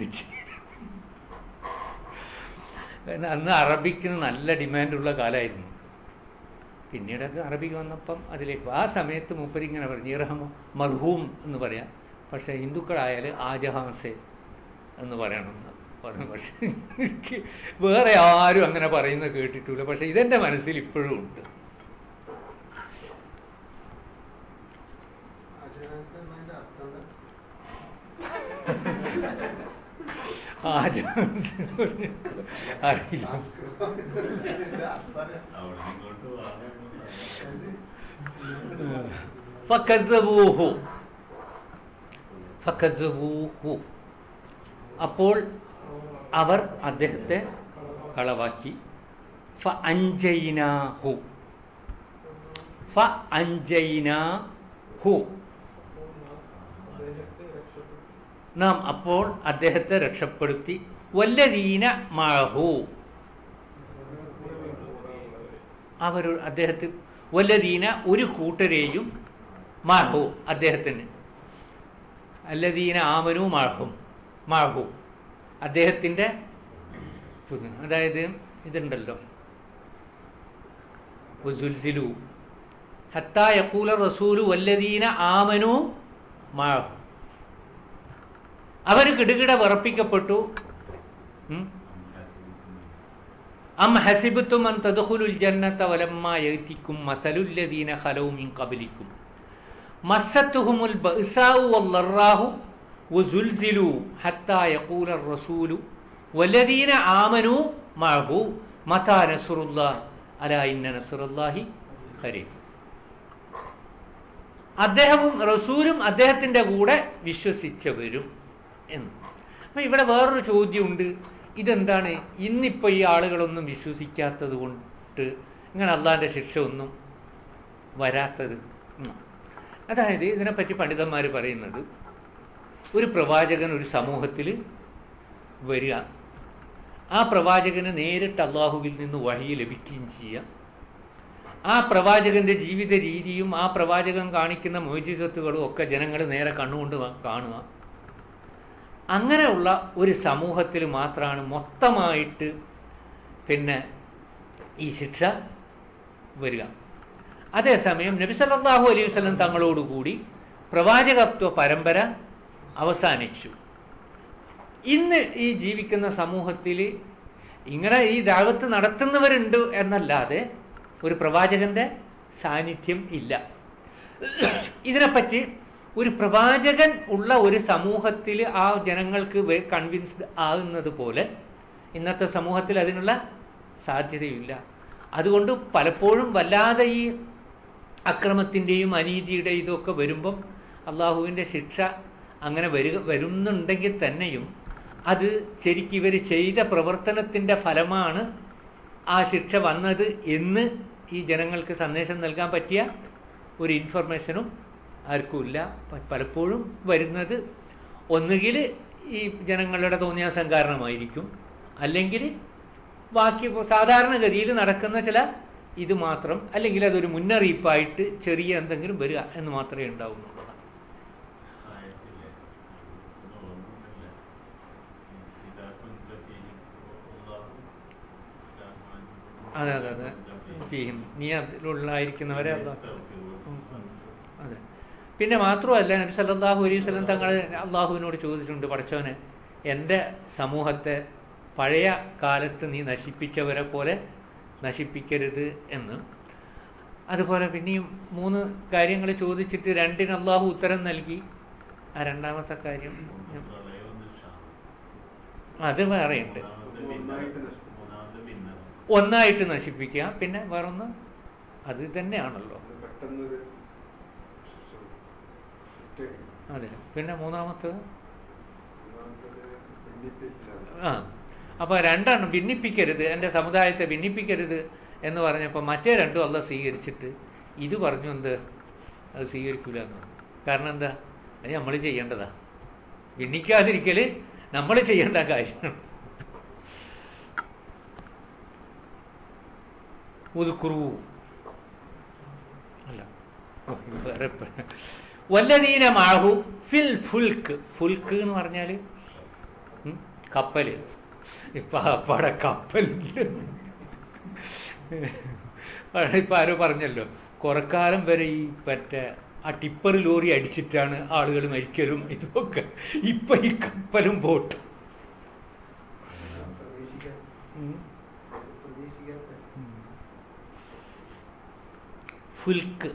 കാരണം അന്ന് അറബിക്ക് നല്ല ഡിമാൻഡുള്ള കാലമായിരുന്നു പിന്നീട് അത് അറബിക്ക് വന്നപ്പം അതിലേക്ക് ആ സമയത്ത് മൂപ്പര് ഇങ്ങനെ പറഞ്ഞു ഇറഹമോ മർഹൂം എന്ന് പറയാം പക്ഷേ ഹിന്ദുക്കളായാൽ ആജഹാസെ എന്ന് പറയണമെന്ന് പറഞ്ഞു പക്ഷേ എനിക്ക് വേറെ ആരും അങ്ങനെ പറയുന്നത് കേട്ടിട്ടില്ല പക്ഷേ ഇതെൻ്റെ മനസ്സിൽ ഇപ്പോഴും ഉണ്ട് ആജഹാസെ അറിയില്ല അവിടെ ഇങ്ങോട്ട് വാങ്ങാൻ ഫക്കദ്ദബൂഹു ഫക്കദ്ദബൂഹു അപ്പോൾ അവർ അദ്ദേഹത്തെ കളവാക്കി ഫ അഞ്ചൈനാഹു ഫ അഞ്ചൈനാഹു നാം അപ്പോൾ അദ്ദേഹത്തെ രക്ഷപ്പെടുത്തി വല്ലദീന മഴഹു അവർ അദ്ദേഹത്തെ വല്ലദീന ഒരു കൂട്ടരെയും മാഹു അദ്ദേഹത്തിന് അല്ലദീന ആമനു മാഹും മാഹു അദ്ദേഹത്തിൻ്റെ അതായത് ഇതുണ്ടല്ലോ സുൽസിലു ഹത്താ യക്കൂല റസൂലു വല്ലദീന ആമനു മാഹു അവർ കിടുകിട വിറപ്പിക്കപ്പെട്ടു ഉം? അം ഹസിബത്തും അൻ തദ്ഖുലുൽ ജന്നത വലമ്മ യഅതിക്കും മസലുൽ ലദീന ഖലൗ മിൻ ഖബ്ലിക്കും മസ്സത്തുഹുമുൽ ബഅസാഉ വല്ലറാഹു വസുൽസിലു ഹത്താ യഖൂല الرسول والذين آمنوا معه متى نصر الله അലാ ഇന്ന നസ്റുല്ലാഹി ഖരീബ് അദ്ദേഹവും റസൂലും അദ്ദേഹത്തിന്റെ കൂടെ വിശ്വസിച്ചവരും എന്ന് അപ്പം ഇവിടെ വേറൊരു ചോദ്യമുണ്ട് ഇതെന്താണ് ഇന്നിപ്പോൾ ഈ ആളുകളൊന്നും വിശ്വസിക്കാത്തത് കൊണ്ട് ഇങ്ങനെ അള്ളാഹിൻ്റെ ശിക്ഷ ഒന്നും വരാത്തത് ഉം. അതായത് ഇതിനെപ്പറ്റി പണ്ഡിതന്മാർ പറയുന്നത് ഒരു പ്രവാചകൻ ഒരു സമൂഹത്തിൽ വരിക ആ പ്രവാചകന് നേരിട്ട് അള്ളാഹുവിൽ നിന്ന് വഴി ലഭിക്കുകയും ചെയ്യാം ആ പ്രവാചകന്റെ ജീവിത രീതിയും ആ പ്രവാചകൻ കാണിക്കുന്ന മോചിസത്തുകളും ഒക്കെ ജനങ്ങൾ നേരെ കണ്ണുകൊണ്ട് വ- കാണുക അങ്ങനെയുള്ള ഒരു സമൂഹത്തിൽ മാത്രമാണ് മൊത്തമായിട്ട് പിന്നെ ഈ ശിക്ഷ വരിക അതേസമയം നബി സല്ലല്ലാഹു അലൈഹി വസല്ലം തങ്ങളോടുകൂടി പ്രവാചകത്വ പരമ്പര അവസാനിച്ചു ഇന്ന് ഈ ജീവിക്കുന്ന സമൂഹത്തിൽ ഇങ്ങനെ ഈ ദാവത്ത് നടത്തുന്നവരുണ്ട് എന്നല്ലാതെ ഒരു പ്രവാചകന്റെ സാന്നിധ്യം ഇല്ല ഇതിനെപ്പറ്റി ഒരു പ്രവാചകൻ ഉള്ള ഒരു സമൂഹത്തിൽ ആ ജനങ്ങൾക്ക് കൺവിൻസ്ഡ് ആകുന്നത് പോലെ ഇന്നത്തെ സമൂഹത്തിൽ അതിനുള്ള സാധ്യതയില്ല അതുകൊണ്ട് പലപ്പോഴും വല്ലാതെ ഈ അക്രമത്തിൻ്റെയും അനീതിയുടെയും ഇതൊക്കെ വരുമ്പം അള്ളാഹുവിൻ്റെ ശിക്ഷ അങ്ങനെ വരിക വരുന്നുണ്ടെങ്കിൽ തന്നെയും അത് ശരിക്കും ഇവർ ചെയ്ത പ്രവർത്തനത്തിൻ്റെ ഫലമാണ് ആ ശിക്ഷ വന്നത് എന്ന് ഈ ജനങ്ങൾക്ക് സന്ദേശം നൽകാൻ പറ്റിയ ഒരു ഇൻഫർമേഷനും ആർക്കുമില്ല പ- പലപ്പോഴും വരുന്നത് ഒന്നുകിൽ ഈ ജനങ്ങളുടെ തോന്നിയാസം കാരണമായിരിക്കും അല്ലെങ്കിൽ ബാക്കി ഇപ്പൊ സാധാരണഗതിയിൽ നടക്കുന്ന ചില ഇത് മാത്രം അല്ലെങ്കിൽ അതൊരു മുന്നറിയിപ്പായിട്ട് ചെറിയ എന്തെങ്കിലും വരിക എന്ന് മാത്രമേ ഉണ്ടാവുന്നുള്ളൂ ആയത്തില്ലേ ഒന്നും ഓർമ്മയില്ല ഇതാ കുഞ്ചഫീഹി അല്ലാഹു അതെ അതെ അതെ ഫീഹിം. നീ അതിലുള്ളായിരിക്കുന്നവരെ അള്ളാഹ് ഉം. അതെ പിന്നെ മാത്രമല്ല നബി സല്ലല്ലാഹു അലൈഹി വസല്ലം തങ്ങൾ അള്ളാഹുവിനോട് ചോദിച്ചിട്ടുണ്ട് പഠിച്ചവനെ എൻ്റെ സമൂഹത്തെ പഴയ കാലത്ത് നീ നശിപ്പിച്ചവരെ പോലെ നശിപ്പിക്കരുത് എന്ന് അതുപോലെ പിന്നെയും മൂന്ന് കാര്യങ്ങൾ ചോദിച്ചിട്ട് രണ്ടിന് അള്ളാഹു ഉത്തരം നൽകി ആ രണ്ടാമത്തെ കാര്യം പ്രളയമൊന്നും ക്ഷാമം അത് വേറെയുണ്ട് മൂന്നാമത്തെ ഭിന്നത മൂന്നാമത്തെ ഭിന്നത ഒന്നായിട്ട് നശിപ്പിക്കുക പിന്നെ വേറൊന്ന് അത് തന്നെയാണല്ലോ അത് പെട്ടെന്നൊരു ഒറ്റ അതെ പിന്നെ മൂന്നാമത്തത് ഒന്നാമത്തത് ഭിന്നിപ്പിക്കലാണ്. ആ അപ്പോൾ രണ്ടെണ്ണം ഭിന്നിപ്പിക്കരുത് എൻ്റെ സമുദായത്തെ ഭിന്നിപ്പിക്കരുത് എന്ന് പറഞ്ഞപ്പോൾ മറ്റേ രണ്ടും അല്ല സ്വീകരിച്ചിട്ട് ഇത് പറഞ്ഞു എന്ത് അത് സ്വീകരിക്കൂല എന്ന് പറഞ്ഞു. കാരണം എന്താ അത് നമ്മൾ ചെയ്യേണ്ടതാ ഭിന്നിക്കാതിരിക്കൽ നമ്മൾ ചെയ്യേണ്ട കാര്യമാണ് ഉതുക്കുറു അല്ല ഓ, ഇത് വേറെ പ- വല്ലതീന മാഹു ഫിൽ ഫുൽക്ക് ഫുൽക്ക് എന്ന് പറഞ്ഞാൽ കപ്പൽ ഇപ്പൊ അപ്പാടെ കപ്പലില്ല ഇപ്പൊ ആരോ പറഞ്ഞല്ലോ കുറക്കാലം വരെ ഈ മറ്റേ ആ ടിപ്പർ ലോറി അടിച്ചിട്ടാണ് ആളുകൾ മരിക്കലും ഇതൊക്കെ ഇപ്പൊ ഈ കപ്പലും ബോട്ടും പ്രതീക്ഷിക്കാൻ ഉം. പ്രതീക്ഷിക്കാത്ത ഫുൽക്ക്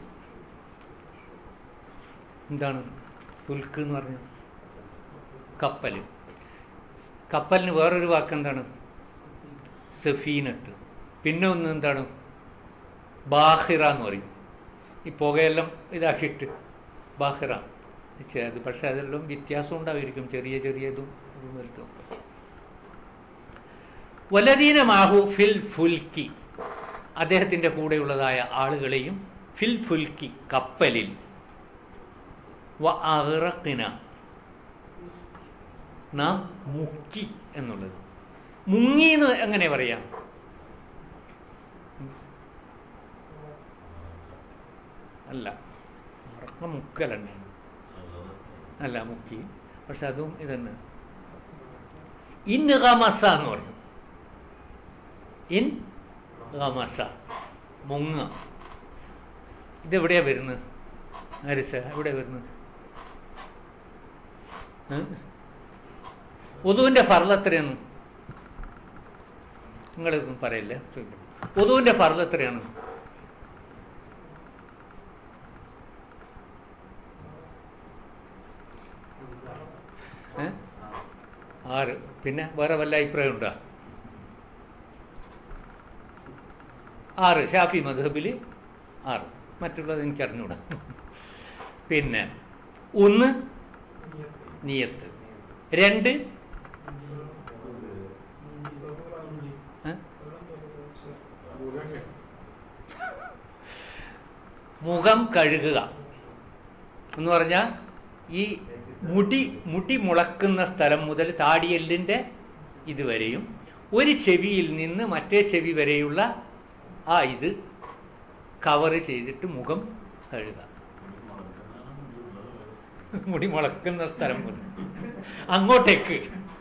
എന്താണ് ഫുൽക്ക് എന്ന് പറഞ്ഞത് കപ്പൽ കപ്പലിന് വേറൊരു വാക്ക് എന്താണ് സഫീനത്ത് പിന്നെ ഒന്ന് എന്താണ് ബാഹിറ എന്ന് പറയും ഈ പുകയെല്ലാം ഇതാക്കിയിട്ട് ബാഹിറ ചെ- അത് പക്ഷെ അതെല്ലാം വ്യത്യാസം ഉണ്ടായിരിക്കും ചെറിയ ചെറിയതും ഇതും വലുതും ഒക്കെ. വലദീന മാഹു ഫിൽ ഫുൽക്കി അദ്ദേഹത്തിൻ്റെ കൂടെയുള്ളതായ ആളുകളെയും ഫിൽ ഫുൽക്കി കപ്പലിൽ വ അഹ്റഖിന നാം മുക്കി എന്നുള്ളത് മുങ്ങി എന്ന് എങ്ങനെ പറയാം അല്ല അറക്ക മുക്കലന്നെ അല്ല മുക്കി പക്ഷെ അതും ഇതന്നെ ഇൻ ഗമസ എന്ന് പറയും ഇൻ ഗമസ മുങ്ങ ഇതെവിടെയാ വരുന്നത് ആരിസ എവിടെയാ വരുന്നത് ഒതുവിൻ്റെ ഫർള് എത്രയാണ് നിങ്ങളിതൊന്നും പറയില്ല ചോദിക്കണം ഒതുവിൻ്റെ ഫർള് എത്രയാണ് ഏ? ആറ് പിന്നെ വേറെ വല്ല അഭിപ്രായം ഉണ്ടോ ആറ് ഷാഫി മധുഹബിൽ ആറ് മറ്റുള്ളത് എനിക്ക് അറിഞ്ഞൂടാ പിന്നെ ഒന്ന് നിയത്ത് രണ്ട് മുഖം കഴുകുക എന്ന് പറഞ്ഞാൽ ഈ മുടി മുടി മുളക്കുന്ന സ്ഥലം മുതൽ താടിയെല്ലിൻ്റെ ഇതുവരെയും ഒരു ചെവിയിൽ നിന്ന് മറ്റേ ചെവി വരെയുള്ള ആ ഇത് കവർ ചെയ്തിട്ട് മുഖം കഴുകുക മുടി മുളക്കുന്ന സ്ഥലം മുതൽ അങ്ങോട്ടേക്ക്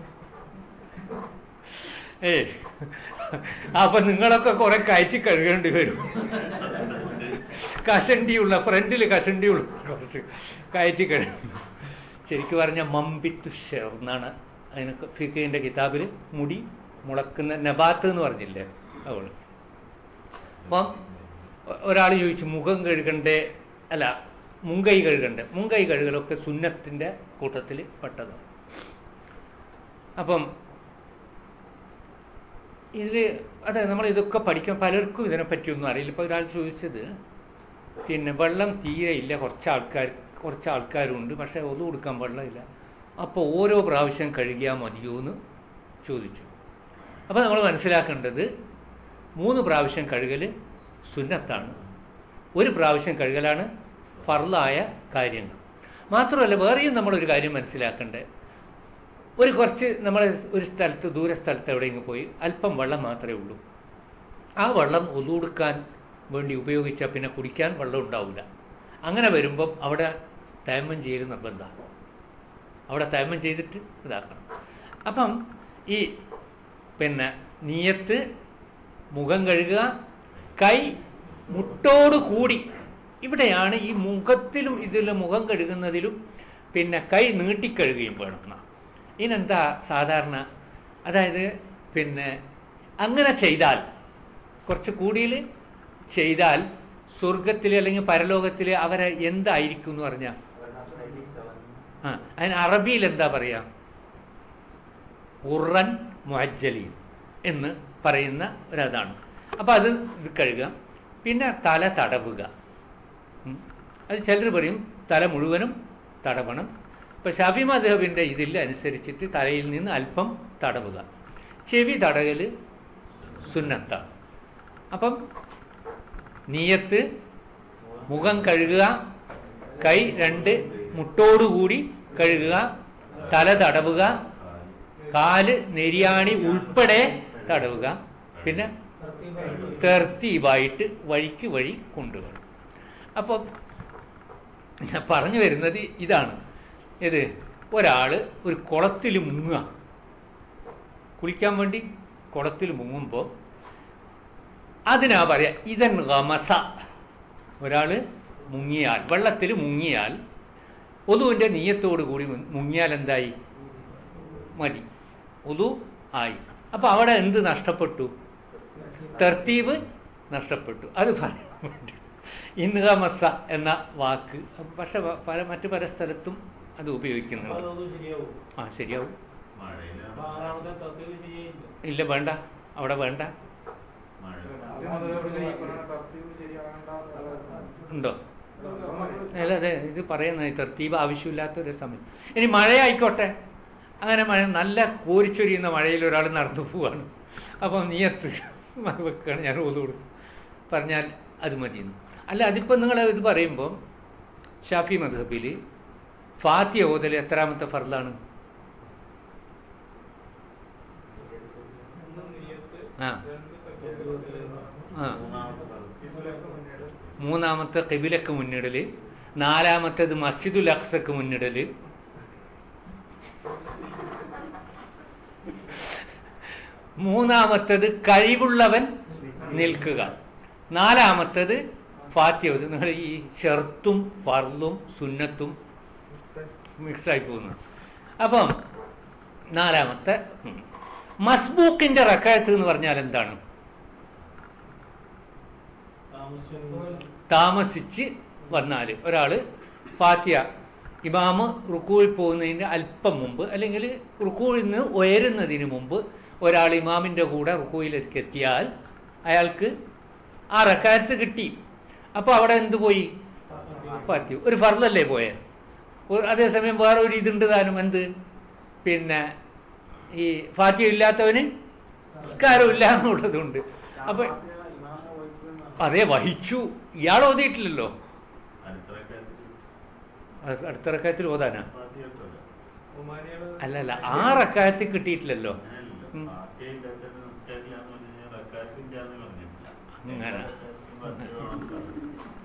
ഏ അപ്പൊ നിങ്ങളൊക്കെ കുറെ കയറ്റി കഴുകേണ്ടി വരും കഷണ്ടിയുള്ള ഫ്രണ്ടിൽ കഷണ്ടിയുള്ള കുറച്ച് കയറ്റി കഴുകും ശരിക്കും പറഞ്ഞ മമ്പിത്തു ഷെർ എന്നാണ് അതിന് ഫിഖിന്റെ കിതാബിൽ മുടി മുളക്കുന്ന നബാത്ത് എന്ന് പറഞ്ഞില്ലേ അവള് അപ്പം ഒരാൾ ചോദിച്ചു മുഖം കഴുകണ്ടേ അല്ല മുങ്കൈ കഴുകണ്ടേ മുങ്കൈ കഴുകലൊക്കെ സുന്നത്തിൻ്റെ കൂട്ടത്തിൽ പെട്ടതാണ് അപ്പം ഇതിൽ അതെ നമ്മൾ ഇതൊക്കെ പഠിക്കാൻ പലർക്കും ഇതിനെപ്പറ്റിയൊന്നും അറിയില്ല ഇപ്പോൾ ഒരാൾ ചോദിച്ചത് പിന്നെ വെള്ളം തീരെ ഇല്ല കുറച്ച് ആൾക്കാർ കുറച്ച് ആൾക്കാരുണ്ട് പക്ഷേ ഒതു കൊടുക്കാൻ വെള്ളമില്ല അപ്പോൾ ഓരോ പ്രാവശ്യം കഴുകിയാൽ മതിയോ എന്ന് ചോദിച്ചു അപ്പോൾ നമ്മൾ മനസ്സിലാക്കേണ്ടത് മൂന്ന് പ്രാവശ്യം കഴുകൽ സുന്നത്താണ് ഒരു പ്രാവശ്യം കഴുകലാണ് ഫർലായ കാര്യങ്ങൾ മാത്രമല്ല വേറെയും നമ്മളൊരു കാര്യം മനസ്സിലാക്കേണ്ടത് ഒരു കുറച്ച് നമ്മൾ ഒരു സ്ഥലത്ത് ദൂര സ്ഥലത്ത് എവിടെയെങ്കിലും പോയി അല്പം വെള്ളം മാത്രമേ ഉള്ളൂ ആ വെള്ളം ഒതുകൊടുക്കാൻ വേണ്ടി ഉപയോഗിച്ചാൽ പിന്നെ കുടിക്കാൻ വെള്ളം ഉണ്ടാവില്ല അങ്ങനെ വരുമ്പം അവിടെ തേമം ചെയ്യൽ നിർബന്ധമാണ് അവിടെ തേമം ചെയ്തിട്ട് ഇതാക്കണം അപ്പം ഈ പിന്നെ നീയത്ത് മുഖം കഴുകുക കൈ മുട്ടോട് കൂടി ഇവിടെയാണ് ഈ മുഖത്തിലും ഇതിലും മുഖം കഴുകുന്നതിലും പിന്നെ കൈ നീട്ടിക്കഴുകുകയും വേണം എന്നാ. ഇതിനെന്താ സാധാരണ അതായത് പിന്നെ അങ്ങനെ ചെയ്താൽ കുറച്ച് കൂടിയിൽ ചെയ്താൽ സ്വർഗത്തിൽ അല്ലെങ്കിൽ പരലോകത്തിൽ അവരെ എന്തായിരിക്കും എന്ന് പറഞ്ഞാൽ ആ അതിന് അറബിയിൽ എന്താ പറയാ ഉറൻ മുഅജ്ജലീൻ എന്ന് പറയുന്ന ഒരതാണ് അപ്പം അത് ഇത് കഴുകുക പിന്നെ തല തടവുക ഉം. അത് ചിലർ പറയും തല മുഴുവനും തടവണം ഇപ്പം ഷാഫി മധബിൻ്റെ ഇതിൽ അനുസരിച്ചിട്ട് തലയിൽ നിന്ന് അല്പം തടവുക ചെവി തടകൽ സുന്നത്താണ് അപ്പം നീയത്ത് മുഖം കഴുകുക കൈ രണ്ട് മുട്ടോടുകൂടി കഴുകുക തല തടവുക കാല് നെരിയാണി ഉൾപ്പെടെ തടവുക പിന്നെ തെർത്തീവായിട്ട് വഴിക്ക് വഴി കൊണ്ടുവരും അപ്പം ഞാൻ പറഞ്ഞു വരുന്നത് ഇതാണ് ഇത് ഒരാൾ ഒരു കുളത്തിൽ മുങ്ങുക കുളിക്കാൻ വേണ്ടി കുളത്തിൽ മുങ്ങുമ്പോൾ അതിനാ പറയാ ഇതൻ ഗമസ ഒരാൾ മുങ്ങിയാൽ വെള്ളത്തിൽ മുങ്ങിയാൽ ഒതുവിൻ്റെ നീയത്തോടു കൂടി മു- മുങ്ങിയാൽ എന്തായി മതി ഒതു ആയി അപ്പൊ അവിടെ എന്ത് നഷ്ടപ്പെട്ടു തെർത്തീവ് നഷ്ടപ്പെട്ടു അത് പറയാൻ വേണ്ടി ഇൻഹമസ എന്ന വാക്ക് പക്ഷെ പ- പല മറ്റു പല സ്ഥലത്തും അത് ഉപയോഗിക്കുന്നുണ്ട് അതൊന്നും ശരിയാവും ആ ശരിയാവും മഴയിലാണ് അപ്പൊ ആറാമത്തെ തത്തിൽ ശരിയായില്ല ഇല്ല വേണ്ട അവിടെ വേണ്ട മഴ ഉണ്ടോ അല്ല അതെ ഇത് പറയുന്നത് തെർത്തീവ് ആവശ്യമില്ലാത്ത ഒരു സമയം ഇനി മഴയായിക്കോട്ടെ അങ്ങനെ മഴ നല്ല കോരിച്ചൊരിയുന്ന മഴയിൽ ഒരാൾ നടന്നു പോവാണ് അപ്പം നീയത്ത് വെക്കുകയാണ് ഞാൻ ഓത് കൊടുക്കും പറഞ്ഞാൽ അത് മതിയെന്ന് അല്ല അതിപ്പോൾ നിങ്ങൾ ഇത് പറയുമ്പോൾ ഷാഫി മധബിൽ ഫാത്തിയ ഓതൽ എത്രാമത്തെ ഫർലാണ് ആ ആ മൂന്നാമത്തെ കിബിലക്ക് മുന്നിടല് നാലാമത്തേത് മസ്ജിദുൽ അക്സക്ക് മുന്നിടല് മൂന്നാമത്തേത് കഴിവുള്ളവൻ നിൽക്കുക നാലാമത്തേത് ഫാത്തിയോത് നിങ്ങൾ ഈ ഷെർത്തും ഫർലും സുന്നത്തും മിക്സായി പോകുന്നു അപ്പം നാലാമത്തെ ഉം. മസ്ബൂക്കിന്റെ റക്കായത്ത് എന്ന് പറഞ്ഞാൽ എന്താണ് താമസിച്ച് വന്നാൽ ഒരാൾ ഫാത്തിയ ഇമാമ് റുക്കൂയിൽ പോകുന്നതിന് അല്പം മുമ്പ് അല്ലെങ്കിൽ റുക്കൂയിൽ നിന്ന് ഉയരുന്നതിന് മുമ്പ് ഒരാൾ ഇമാമിൻ്റെ കൂടെ റുക്കൂയിലേക്ക് എത്തിയാൽ അയാൾക്ക് ആ റക്കായത്ത് കിട്ടി അപ്പോൾ അവിടെ എന്ത് പോയി ഫാത്തിയ ഒരു ഫർദല്ലേ പോയെ ഒരു- അതേസമയം വേറെ ഒരു ഇതുണ്ട് താനും എന്ത് പിന്നെ ഈ ഫാത്തിയ ഇല്ലാത്തവന് സംസ്കാരം ഇല്ല എന്നുള്ളതുണ്ട് അപ്പൊ അതെ വഹിച്ചു ഇയാൾ ഓതിയിട്ടില്ലല്ലോ അത് അടുത്ത റക്കായത്തിൽ ഓതാനാ ഫാത്തിഹത്തല്ല. ഒമാനികള് അല്ല അല്ല ആ റക്കായത്തിൽ കിട്ടിയിട്ടില്ലല്ലോ അങ്ങനെയല്ലല്ലോ. ഉം. ഫാത്തിഹ ഇല്ലാത്ത നിസ്കാരമില്ലാന്ന് പറഞ്ഞു കഴിഞ്ഞാൽ റക്കാത്തില്ലാന്ന് പറഞ്ഞിട്ടില്ല. അങ്ങനെ. ഫാത്തിഹ വേണം പറഞ്ഞു.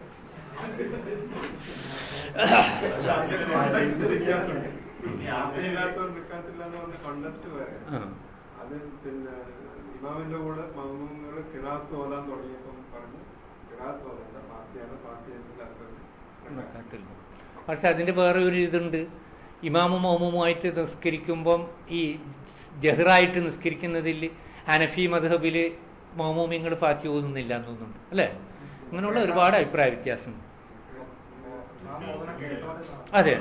പക്ഷെ അതിന്റെ context വ്യത്യാസമുണ്ട്. ഇനി ഫാത്തിഹ ആദ്യം ഇല്ലാത്തവൻ നിൽക്കാത്തില്ല എന്ന് പറഞ്ഞ കോണ്ടസ്റ്റ് വേറെ ആ. അത് പിന്നെ ഇമാമിന്റെ കൂടെ മമ്മൂങ്ങൾ കിറാത്ത് ഓതാൻ തുടങ്ങിയപ്പം പറഞ്ഞു കിറാത്ത് ഓതണ്ട പാർട്ടിയാണ് പാർട്ടി റക്കാത്തിൽ പക്ഷെ അതിൻ്റെ വേറെ ഒരു ഇതുണ്ട് ഇമാമും മൗമുമായിട്ട് നിസ്കരിക്കുമ്പം ഈ ജഹ്റായിട്ട് നിസ്കരിക്കുന്നതിൽ ഹനഫി മധബിൽ മൗമൂമിങ്ങൾ ഫാത്തി ഓതുന്നില്ല എന്ന് തോന്നുന്നുണ്ട് അല്ലേ അങ്ങനെയുള്ള ഒരുപാട് അഭിപ്രായ വ്യത്യാസം അതെ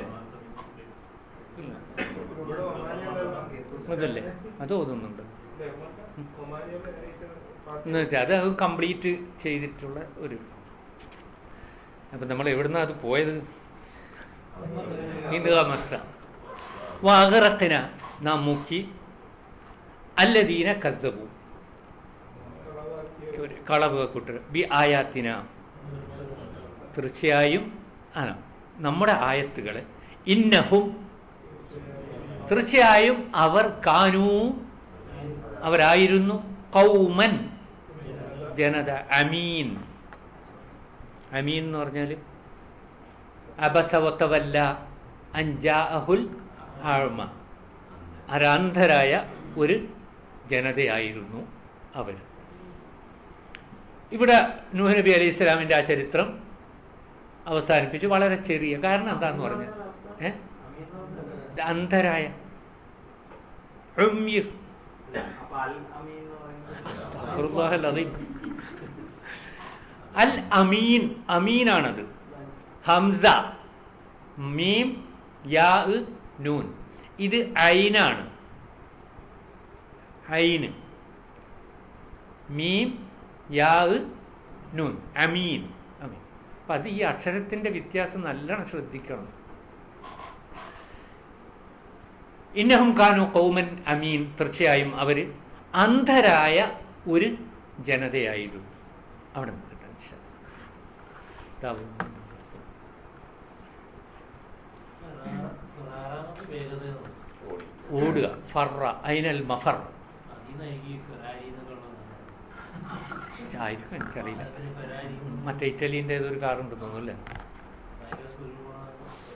അതല്ലേ അത് ഓതുന്നുണ്ട് എന്ന് വെച്ചാൽ അത് അത് കംപ്ലീറ്റ് ചെയ്തിട്ടുള്ള ഒരു അപ്പം നമ്മൾ എവിടുന്ന അത് പോയത് ഇൻഗമസ വാഗറത്തിന നാം മുക്കി അല്ലദീന കദ്ദബു ഒരു കളവ് കൂട്ടർ ബി ആയാത്തിന തീർച്ചയായും ആണ് നമ്മുടെ ആയത്തുകളെ ഇന്നഹും തീർച്ചയായും അവർ കാനൂ അവരായിരുന്നു കൗമൻ ജനത അമീൻ അമീൻ എന്ന് പറഞ്ഞാൽ അബസവത്തവല്ല അഞ്ചാഅഹുൽ ആഴ്മ അരാന്ധരായ ഒരു ജനതയായിരുന്നു അവർ ഇവിടെ നൂഹ് നബി അലൈഹി ഇസ്ലാമിൻ്റെ ആ ചരിത്രം അവസാനിപ്പിച്ച് വളരെ ചെറിയ കാരണം എന്താന്ന് പറഞ്ഞാൽ ഏ അന്ധരായ ഉമ്യ അസ്തഗ്ഫിറുല്ലാഹൽ അദീം. അൽ അമീൻ അമീനാണത് ഹംസ മീം യാ ഇ, നൂൻ ഇത് ഐനാണ് ഐന് മീം യാ ഇ, നൂൻ അമീൻ അമീൻ അപ്പം അത് ഈ അക്ഷരത്തിൻ്റെ വ്യത്യാസം നല്ലോണം ശ്രദ്ധിക്കണം ഇന്നഹും കാനു കൗമൻ അമീൻ തീർച്ചയായും അവർ അന്ധരായ ഒരു ജനതയായിരുന്നു അവിടെ നിന്ന് കിട്ടാൻ ആറാമത്തെ വേഗത ഓടുക ഫറ അയിനൽ മഫർ അതിന് ഈ ഫെറാരി എന്നൊക്കെ ഉള്ളതാണ്. ആയിരിക്കും എനിക്കറിയില്ല അതിന് ഫെറാരി മറ്റേ ഇറ്റലീൻ്റെ ഏതൊരു കാറുണ്ട് തോന്നുന്നു അല്ലേ ഭയങ്കര സ്പീഡിൽ പോണ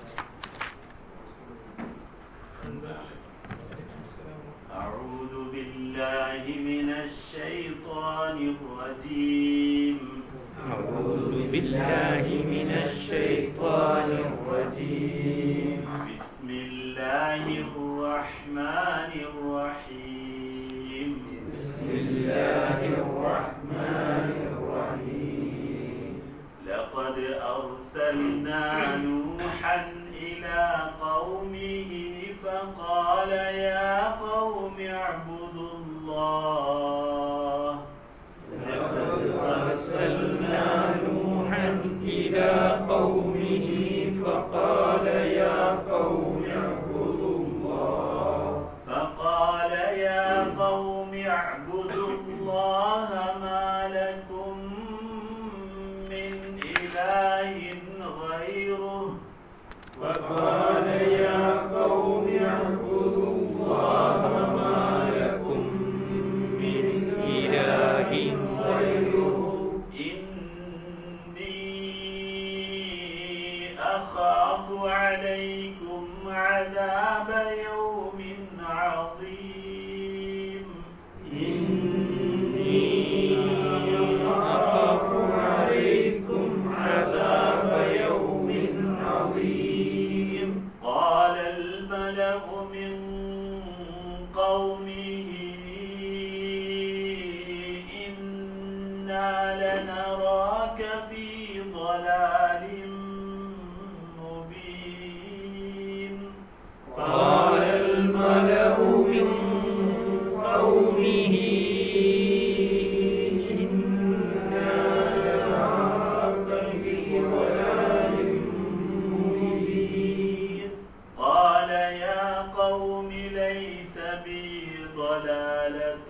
أعوذ بالله من الشيطان الرجيم أعوذ بالله من الشيطان الرجيم بسم الله الرحمن الرحيم بسم الله الرحمن الرحيم لقد أرسلنا نوحا إلى قومه فقال يا قوم اعبدوا الله لقد أرسلنا نوحا إلى قومه فقال يا قوم اعبدوا الله فقال يا قوم اعبدوا الله ما لكم من إله غيره وقال يا قوم اعبدوا الله ما لكم من إله غيره إني أخاف عليكم عذاب يوم عظيم إني أخاف عليكم عذاب يوم عظيم قال الملأ من قومه إنا لنراك في ضلال مبين قال الملأ من قومه إنا لنراك في ضلال مبين قال يا قوم ليس بي ضلالة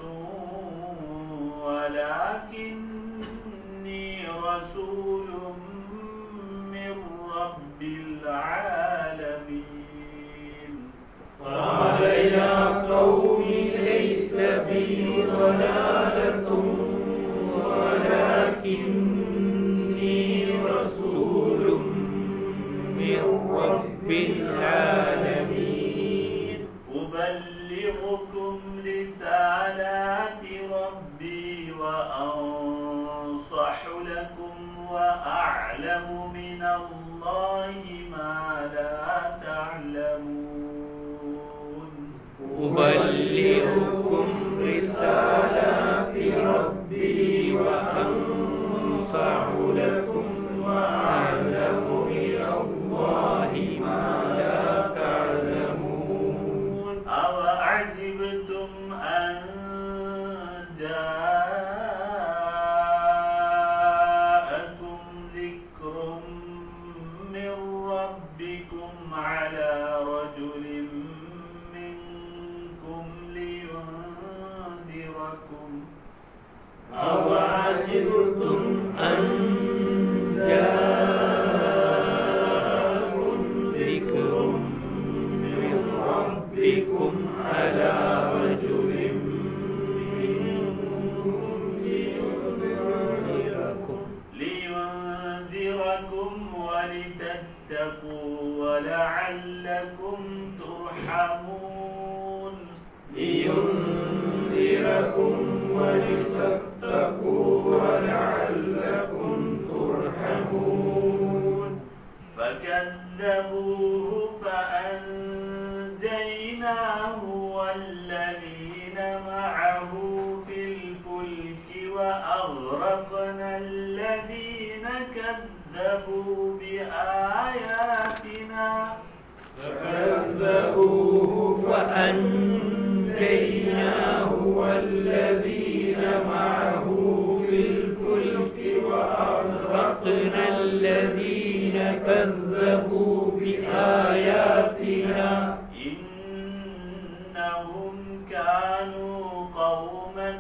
ولكني رسول من رب العالمين إني رسول من رب العالمين أبلغكم رسالات ربي وأنصح لكم وأعلم من الله ما لا تعلمون أبلغكم رسالات ربي وأنصح لكم وأعلم من الله ما لا تعلمون أوعجبتم أن جاءكم ذكر من ربكم على رجل منكم لينذركم أوعجبتم أن جاءكم ذكر من ربكم على رجل منكم لينذركم لينذركم ولتتقوا ولعلكم ترحمون لينذركم ولتتقوا ولعلكم ترحمون فكذبوه فأنجيناه والذين معه في الفلك وأغرقنا الذين كذبوا بآياتنا فكذبوه فأنجيناه والذين معه في الفلك وأغرقنا الذين كذبوا بآياتنا إنهم كانوا قوما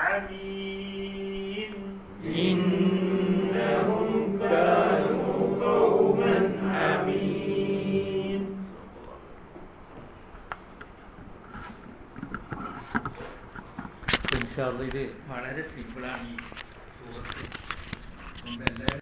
عمين إنهم كانوا قوما عمين ഇത് വളരെ സിമ്പിളാണ് ഈ സൂറത്ത് അതുകൊണ്ട് എല്ലാവരും